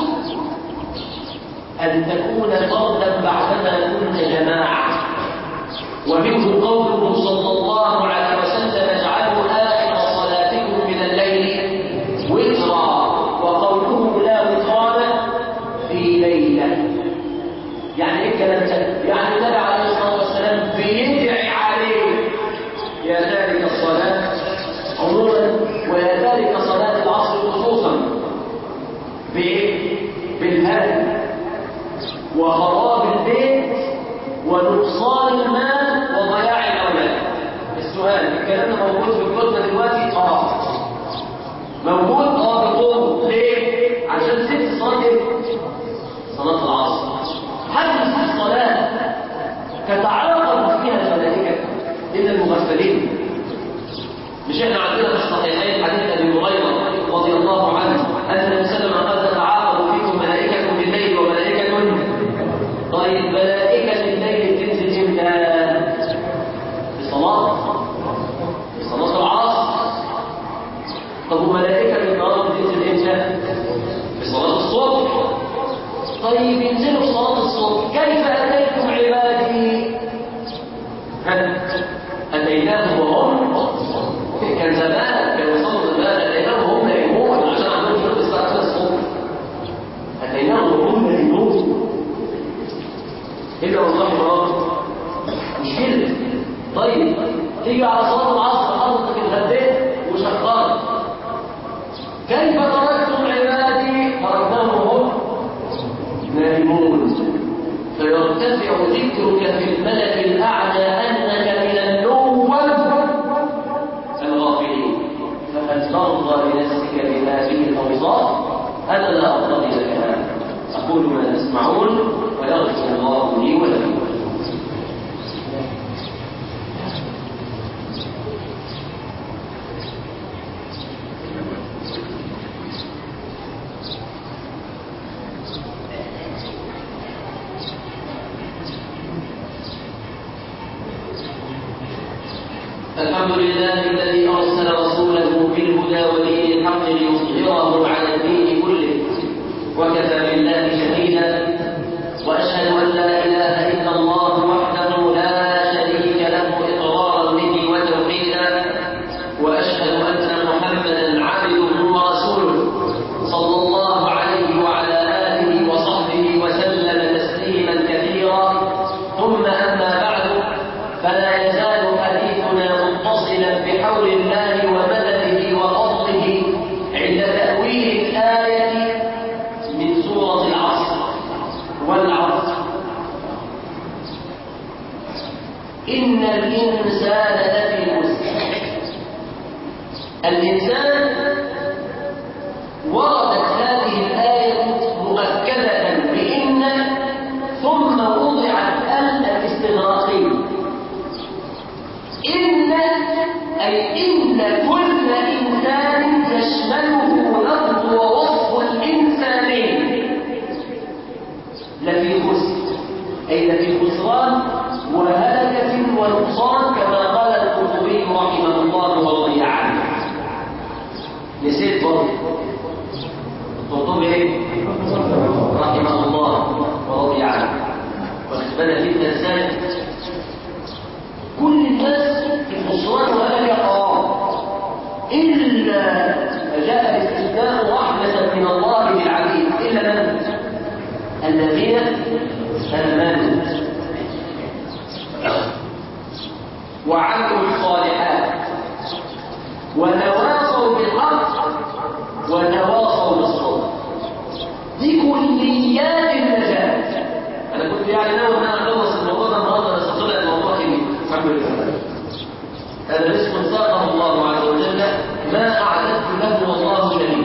أن تكون فردا بعدما كنت جماعة ومنه قوله صلى الله عليه وسلم اجعلوا آخر صلاتكم من الليل وترا وقوله لا وتران في ليلة يعني ايه الكلام ده؟ يعني النبي عليه الصلاة والسلام بيدعي عليه يا تارك الصلاة عموما ويا تارك صلاة العصر خصوصا بإيه؟ بالهدم وخراب البيت ونقصان المال وضياع الاولاد السؤال الكلام ده موجود في الكتب دلوقتي اه موجود اه بقوه ليه عشان ست صلاه ايه صلاه العصر حتى في الصلاه تتعاقب فيها الملائكه الا المغفلين مش احنا عندنا في الصحيحين حديث ابي هريره رضي الله عنه ان النبي صلى الله عليه وسلم قال تتعاقب فيكم ملائكه بالليل وملائكه طيب ملائكه الليل تنزل امتى في صلاه في صلاه العصر طب وملائكه النهار بتنزل امتى في صلاه الصبح طيب ينزلوا في صلاه الصبح كيف اتيتم عبادي اتيناهم وهم كان زمان كانوا يصلوا زمان اتيناهم وهم نايمون عشان عندهم شغل الساعه 5 الصبح اتيناهم وهم نايمون الا والله مراد مشكله طيب تيجي على صلاه العصر حضرتك اتغديت وشغال كيف تركتم عبادي تركناهم وهم نائمون فيرتفع ذكرك في الملك الاعلى انك من النوم الغافلين فهل ترضى لنفسك بهذه الاوصاف انا لا ارتضي لك هذا اقول ما تسمعون ويغفر الله لي ولكم الحمد لله الذي أرسل رسوله بالهدى ودين الحق ليظهره على الدين كله وكفى بالله شهيدا وأشهد أن لا إله إلا الله وحده لا شريك له إقرارا به وتوحيدا وأشهد أن محمدا عبده ورسوله صلى الله عليه وعلى آله وصحبه وسلم تسليما كثيرا ثم أما بعد فلا يزال حديثنا متصلا بحول الله ومدده وفضله عند تأويل الآية من سورة العصر والعصر إن الإنسان لفي خسر الإنسان وردت هذه الآية مؤكدة بإن ثم وضعت ال الاستغراقية إن أي إن كل إنسان يشمله لفظ ووصف الإنسانين لفي خسر أي لفي خسران وهلكة ونقصان كما قال القرطبي رحمه الله ورضي عنه نسيت برضه القرطبي ايه؟ رحمه الله ورضي عنه واخد بالك انت ازاي؟ كل الناس في الخسران وهلكة اه إلا جاء الاستثناء رحمة من الله بالعبيد إلا من؟ الذين آمنوا وعملوا الصالحات وتواصوا بالحق وتواصوا بالصبر دي كليات النجاة أنا كنت يعني ناوي إن أنا أخلص الموضوع ده النهارده بس طلع الموضوع كبير الحمد لله هذا رزق ساقه الله عز وجل ما أعددت له والله شريك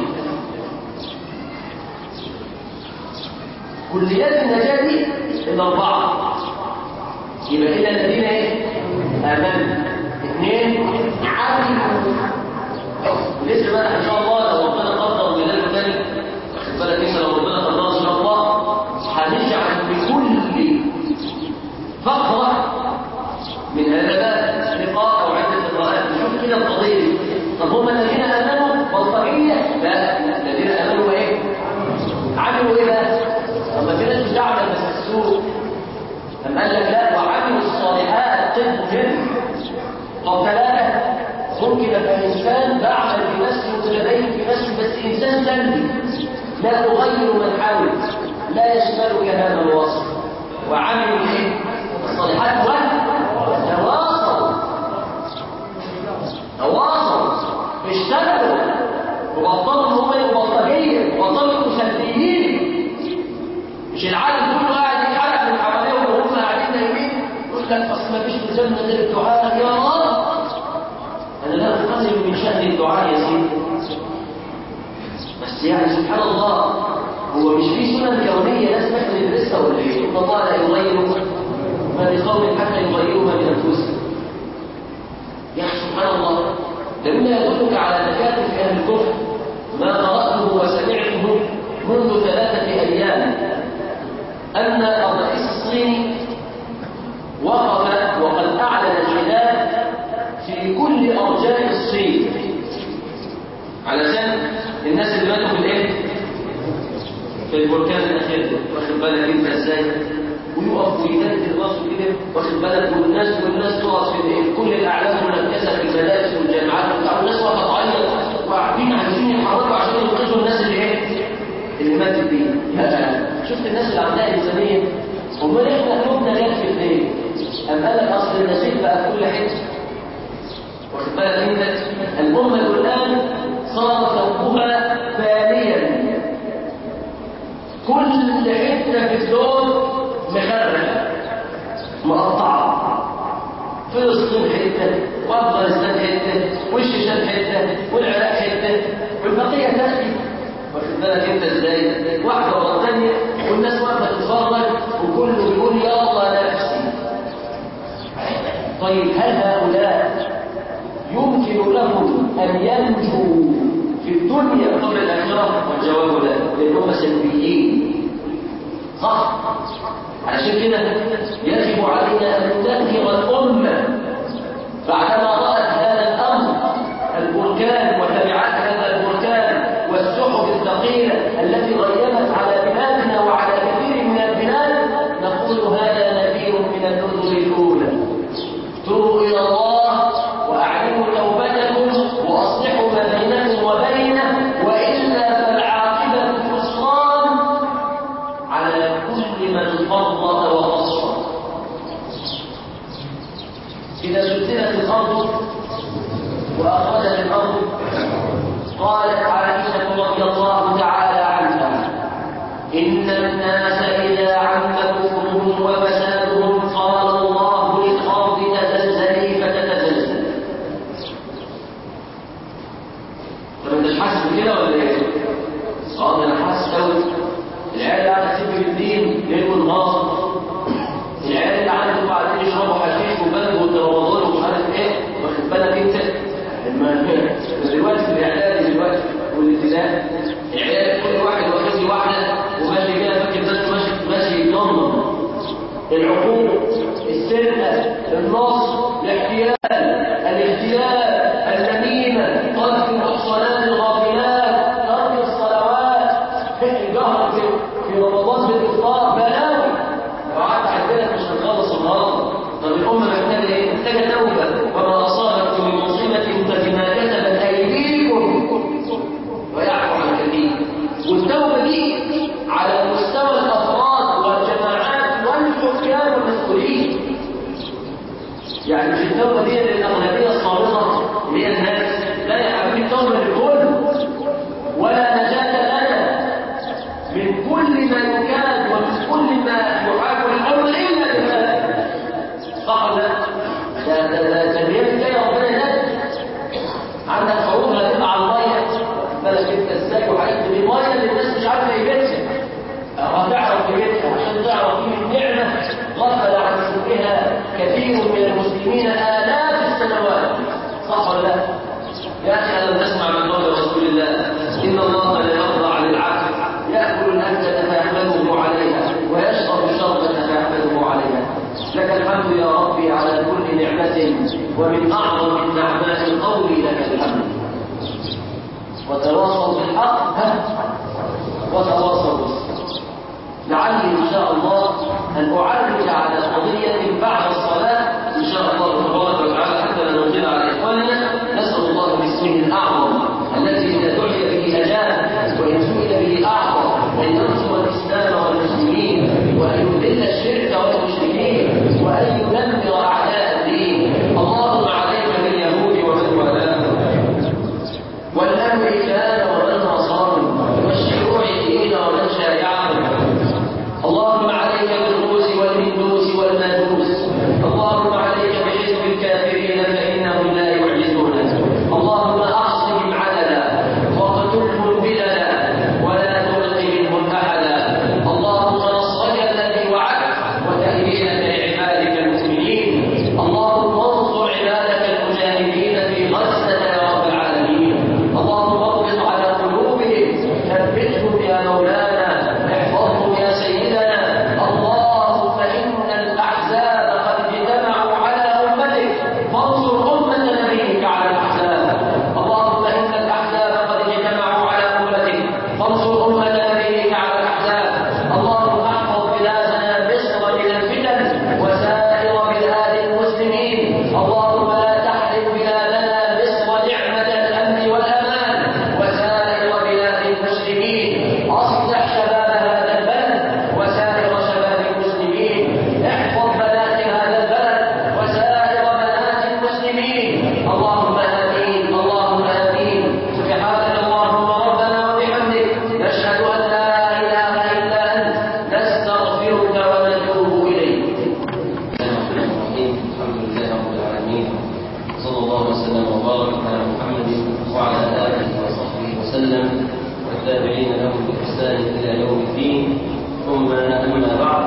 كليات النجاة دي الأربعة يبقى إلا الذين إيه؟ آمنوا اثنين عملوا لسه بقى إن شاء الله لو ربنا قدر ولاد تاني واخد بالك أنت لو ربنا قدر إن شاء الله هنجعل بكل فقرة من هذا بقى لقاء أو عدة لقاءات نشوف كده القضية دي طب هم الذين آمنوا بلطجية لا الذين آمنوا إيه؟ عملوا إيه بقى؟ طب في ناس بتعمل بس السوء أم قال لك لا وعملوا الصالحات طب جن طب ثلاثة ممكن أبقى إنسان بعمل في نفسي وتلبين في نفسي بس إنسان سلبي لا أغير من حولي لا يشملك هذا الوصف وعملوا إيه؟ الصالحات وتواصوا تواصوا اشتغلوا وبطلوا ان هم يبقوا بلطجيه وبطلوا يبقوا سلبيين مش العالم كله قاعد يتحرك من حواليهم وهم قاعدين نايمين يقول لك اصل ما فيش مسمى غير الدعاء يا رب انا لا اقلل من شان الدعاء يا سيدي بس يعني سبحان الله هو مش في سنن كونيه لازم احنا ندرسها ولا ايه؟ ان الله لا يغير ما بقوم حتى يغيروا ما بانفسهم يا سبحان الله ده مما يدلك على تكاتف اهل الكفر ما قراته وسمعته منذ ثلاثه ايام أن الرئيس الصيني وقف وقد أعلن الحداد في كل أرجاء الصين علشان الناس اللي ماتوا في الإيه؟ في البركان الأخير ده واخد بالك أنت إزاي؟ ويقف ويدلل راسه كده واخد بالك والناس والناس تقف في كل الأعلام المركزة في المدارس والجامعات وبتاع والناس واقفة تعيط وقاعدين عايزين يحركوا عشان ينقذوا الناس اللي إيه؟ اللي ماتت دي شفت الناس اللي عندها إنسانية امال احنا قلوبنا جت في اثنين أم قال لك أصل النسيج بقى في كل حتة واخد بالك أنت الأمة الآن صار ثوبها باليا كل حتة في الدول مخربة مقطعة فلسطين حتة وأفغانستان حتة والشيشان حتة والعراق حتة والبقية تأتي واخد بالك انت ازاي واحده ورا الثانيه والناس واقفه تتفرج وكله بيقول يا الله نفسي طيب هل هؤلاء يمكن لهم ان ينجوا في الدنيا قبل الاخره والجواب لا لانهم سلبيين صح علشان كده يجب علينا ان ننكر الامه بعدما رات إذا زلزلت الأرض وأخرجت الأرض قالت عائشة رضي الله تعالى عنها إن الناس إذا عم كفرهم وفسادهم قال الله للأرض تزلزلي فتتزلزل طب انت حاسس بكده ولا ايه؟ اه ده انا حاسس قوي العيال قاعده تسيب الدين ليل ونهار العيال اللي عنده قاعدين يشربوا حشيش وبنج وترابيزات ومش عارف ايه واخد بالك انت الم- دلوقتي في الاعدادي دلوقتي والابتدائي العيال كل واحد واخد لي واحده وماشي كده فاكر نفسه ماشي ماشي يتنمر العقوق السرقه النصب الاحتيال الاغتيال النميمه قذف المحصنات الغافلات ترك الصلوات الجهر في في رمضان بالافطار بلاوي وقعدت عندنا مش هنخلص النهارده طب الامه محتاجه ايه؟ محتاجه توبه وما اصابكم من مصيبه فبما كسبت ايديكم ويعفو عن كثير والتوبه دي على مستوى الافراد والجماعات والحكام والمسؤولين يعني مش التوبه دي للاغلبيه الصامته اللي هي الناس لا يا حبيبي التوبه للكل ولا نجاه لنا من كل ما يكاد ومن كل ما يحاول الامر الا بهذا صح ولا لا؟ ده ده ده تنبيه جاي ربنا ينادي عندك حروب لا تبقى على الميه بالك انت ازاي وحاجات دي ميه اللي الناس مش عارفه قيمتها هتعرف قيمتها عشان تعرف قيمه نعمه غفل عن شكرها كثير من المسلمين الاف السنوات صح ولا لا؟ يا اخي الم تسمع من قول رسول الله ان الله لا يرضى عن العبد ياكل الاكله فيحمده عليها ويشرب الشربه فيحمده عليها لك الحمد يا ربي على كل نعمه ومن اعظم النعماء قولي لك الحمد وتواصوا بالحق ها؟ وتواصوا بالصبر لعلي ان شاء الله ان اعرج على قضيه بعد الصلاه ان شاء الله تبارك وتعالى حتى لا نطيل على اخواننا نسال الله باسمه الاعظم الذي اذا دعي به اجاب وان سئل به اعطى ان ينصر الاسلام والمسلمين وان يذل الشرك والمشركين وان يدمر اعداء الدين اللهم عليك باليهود ومن والاهم والامريكان ومن نصرهم والشيوعيين ومن شايعهم اللهم عليك بالروس والهندوس والمجوس اللهم عليك بحزب الكافرين فانهم لا يعجزونك اللهم احصهم عددا واقتلهم بلدا ولا تلق منهم احدا اللهم نصرك الذي وعدت وتأييدك لعبادك المؤمنين اللهم انصر عبادك المجاهدين في غزه يا رب العالمين اللهم اغضب على قلوبهم ثبتهم يا مولانا احفظهم يا سيدنا اللهم ان الاحزاب قد اجتمعوا على امتك فانصر امه نبيك على الاحزاب اللهم ان الاحزاب قد اجتمعوا على امتك فانصر امه نبيك على الاحزاب اللهم احفظ بلادنا مصر من الفتن وسائر بلاد المسلمين اللهم لا تحرم بلادنا مصر نعمه الامن والامان وسائر بلاد المسلمين اصلح شباب هذا البلد وسائر شباب المسلمين احفظ بنات هذا البلد وسائر بنات المسلمين اللهم امين اللهم امين سبحانك اللهم ربنا وبحمدك نشهد ان لا اله الا انت نستغفرك ونتوب اليك الحمد لله رب العالمين صلى الله وسلم وبارك على محمد وعلى اله وصحبه وسلم والتابعين لهم باحسان الى يوم الدين ثم اما بعد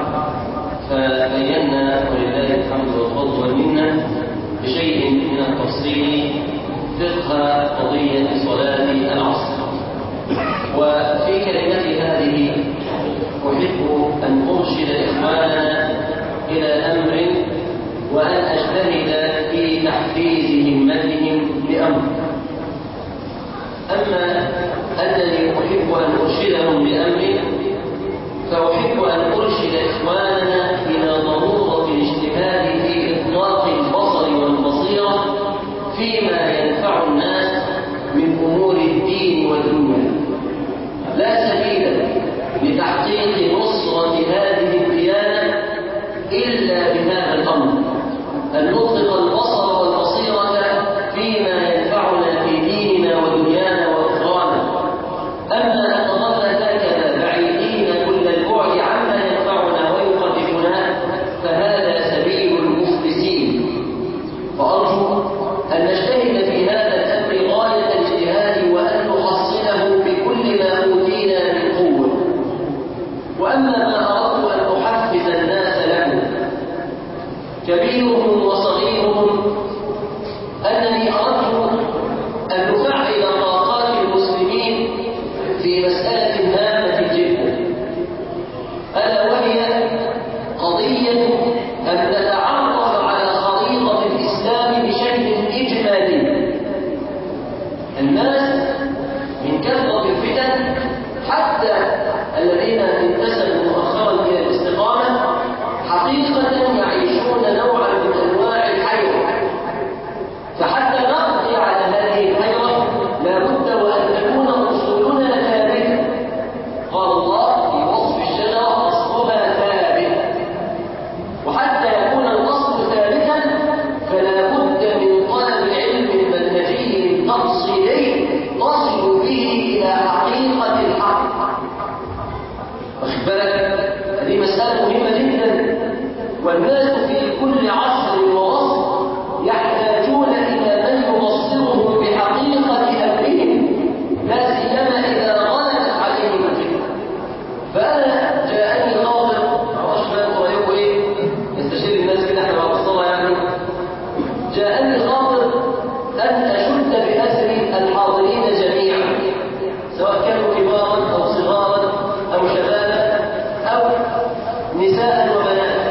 فبينا ولله الحمد والفضل والمنه بشيء من التفصيل فقه قضيه صلاه العصر وفي كلمتي هذه أحب أن أرشد إخواننا إلى أمر وأن أجتهد في تحفيز همتهم بأمر أما أنني أحب أن أرشدهم بأمر فأحب أن أرشد إخواننا إلى ضرورة الاجتهاد في إطلاق البصر والبصيرة فيما ينفع الناس من أمور الدين والدنيا لا سبيل لتحقيق نصرة هذه الديانة إلا بهذا الأمر أن نطلق البصر كبيرهم وصغيرهم أنني أردت أن نفعل طاقات المسلمين في مسألة هامة جدا ألا وهي قضية أن نتعرف على خريطة الإسلام بشكل إجمالي الناس من كثرة الفتن حتى الذين انتسبوا مؤخرا إلى الاستقامة حقيقة يعيشون نوعا من أنواع الحيرة فحتى نقضي على هذه الحيرة لابد وأن تكون أصولنا ثابتة قال الله في وصف الشجرة أصلها ثابت وحتى يكون الأصل ثابتا فلا بد من طلب علم المنهجي التفصيلي تصل به إلى حقيقة الحق واخد بالك هذه مسألة مهمة جدا والناس في كل عصر ووصف يحتاجون إلى من يبصرهم بحقيقة أمرهم لا سيما إذا غلبت عليهم الفتنة فأنا جاءني خاطر معرفش بقى رأيكم إيه نستشير الناس كده احنا بعد الصلاة يعني جاءني خاطر أن أشد بأسر الحاضرين جميعا سواء كانوا كبارا أو صغارا أو شبابا أو نساء وبنات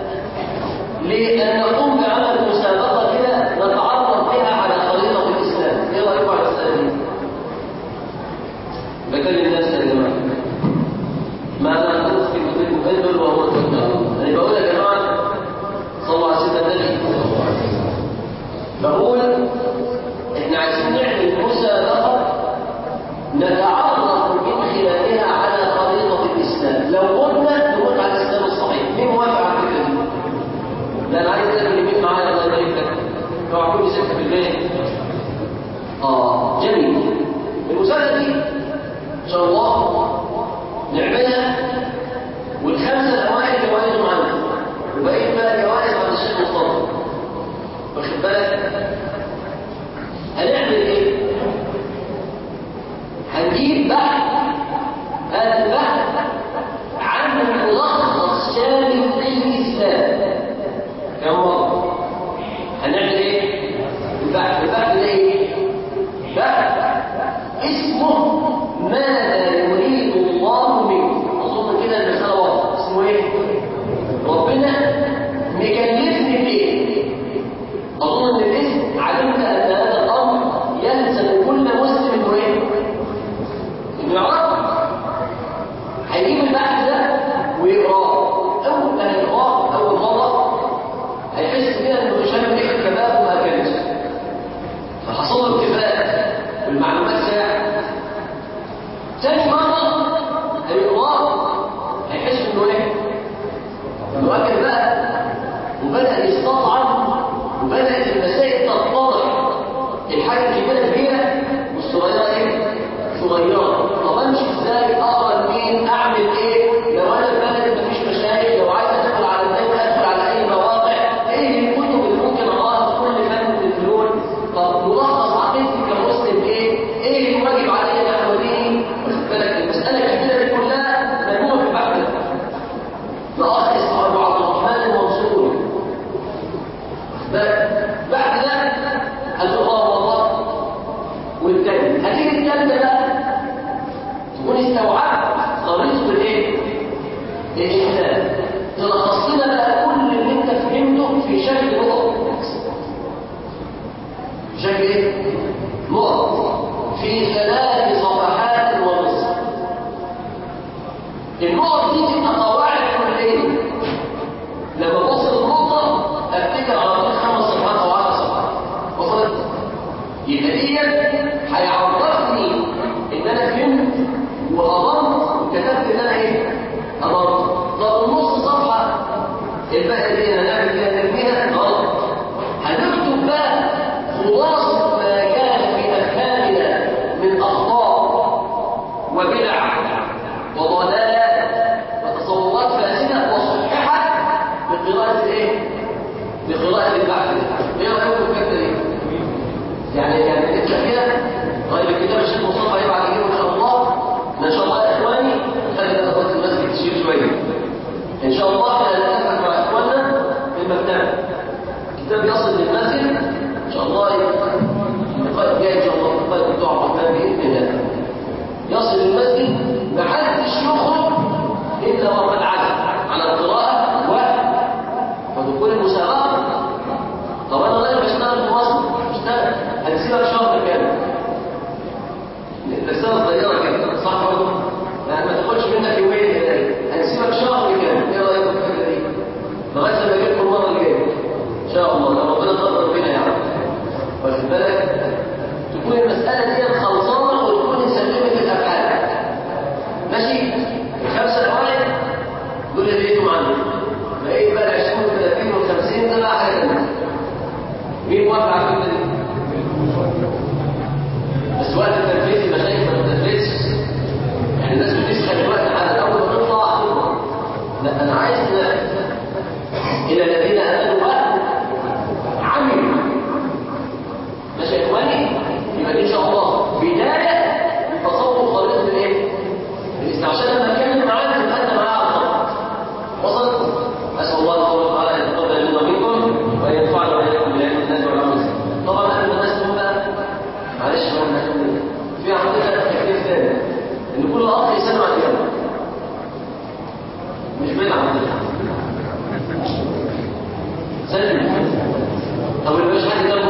لأن نقوم بعمل مسابقة كده نتعرف بها على خريطة الإسلام إيه رأيكم على السنة دي؟ بكلم الناس يا جماعة ماذا عندكم في كتب المؤمن وهو التكبير أنا بقول يا جماعة صلوا على سيدنا النبي بقول إحنا عايزين نعمل مسابقة نتعرف من خلالها على خريطة الإسلام لو قلنا نقول على الإسلام الصحيح مين موافق على الفكرة دي؟ لا أنا عايز ألاقي مين معايا الله يبارك لك اوعى كل ستة في البيت آه جميل المسابقة دي إن شاء الله نعملها والخمسة الأوائل جوائزهم عندنا وبقيت بقى جوائز عند الشيخ مصطفى واخد بالك هنعمل ايه؟ هنجيب بحث هذا البحث عن ملخص شامل للإسلام كم مرة؟ هنعمل ايه؟ البحث البحث ده ايه؟ بحث اسمه ماذا يريد الله منك اظن كده المساله واضحه اسمه ايه ربنا مكلفني بايه اظن ان الاسم علمت ان هذا الامر يلزم كل مسلم انه ايه انه يعرفه هيجيب البحث ده ويقراه اول ما هيقراه اول مره هيحس كده انه شامل ريحه كباب وما اكلش فحصل له اتفاق والمعلومات ساعه ثاني مرة هيقراه هيحس انه ايه؟ انه اكل بقى وبدأ يستطعم وبدأت المسائل تتضح الحاجة الكبيرة كبيرة والصغيرة ايه؟ صغيرة طب امشي ازاي اقرا لمين اعمل ايه؟ لو انا في بلد مفيش مشايخ لو عايز ادخل على الدولة ادخل على اي مواقع ايه الكتب اللي ممكن اقراها في كل فن من الفنون؟ طب ملخص عقيدتي كمسلم ايه؟ ايه الواجب عليا نحو ديني؟ واخد بالك المسألة الكبيرة دي كلها مجموعة في البحث ده. لأخ اسمه أبو عبد الرحمن المنصوري. واخد بالك؟ بعد ده الفقهاء والله والتاني هتيجي التالتة بقى تكون استوعبت خريطة الايه؟ الإسلام تلخص لنا بقى كل اللي انت فهمته في شكل نقط شكل ايه؟ نقط في ثلاث صفحات ونصف النقط دي تبقى قواعد كليه لما اوصل النقطه افتكر على طول خمس صفحات او عشر صفحات وصلت يبقى دي هيعرفني ان انا فهمت واضمت وكتبت ان انا ايه؟ اضمت طب النص صفحه الباقي دي هنعمل فيها ترميها غلط هنكتب بقى خلاصه ما كان في الكتاب يصل للمسجد ان شاء الله اللقاء الجاي ان شاء الله اللقاء بتوع الرحمن باذن الله يصل للمسجد محدش يخرج الا وقد عزم على القراءه و ودخول المسابقه طب انا والله بشتغل في مصر بشتغل هتسيبك شهر كامل الرساله صغيره كده صح ولا لا؟ يعني ما تاخدش منك يومين هناك هنسيبك شهر كامل ايه رايك في الفكره دي؟ لغايه لما اجيبكم المره الجايه ان شاء الله لو ربنا قدر بينا يعني واخد بالك تكون المساله دي خلصانه وتكون سلمت الافعال ماشي الخمسه الاوائل دول اللي لقيتهم عندي بقيت بقى ال 20 وال 30 وال 50 ده بقى حاجه ثانيه مين موافق على الفكره دي؟ بس وقت التنفيذ المشايخ ما بتنفذش يعني الناس بتسخن الوقت على اول ما نطلع نطلع لا انا عايز الى الذين امنوا وعملوا ماشي يا اخواني يبقى دي ان شاء الله بدايه تصور خريطه الايه؟ الاستعشاء لما اتكلم معاك تبقى انت معايا على الخط وصلت؟ اسال الله سبحانه وتعالى ان يتقبل منا ومنكم وان ينفعنا واياكم بالعلم الناس والعمل طبعا قبل ما الناس تقوم بقى معلش بقى احنا هنعمل في عندنا تكليف ثاني ان كل اخ يسلم على الجنه مش بدعه عندنا سلم طب اللي مش حد جنبه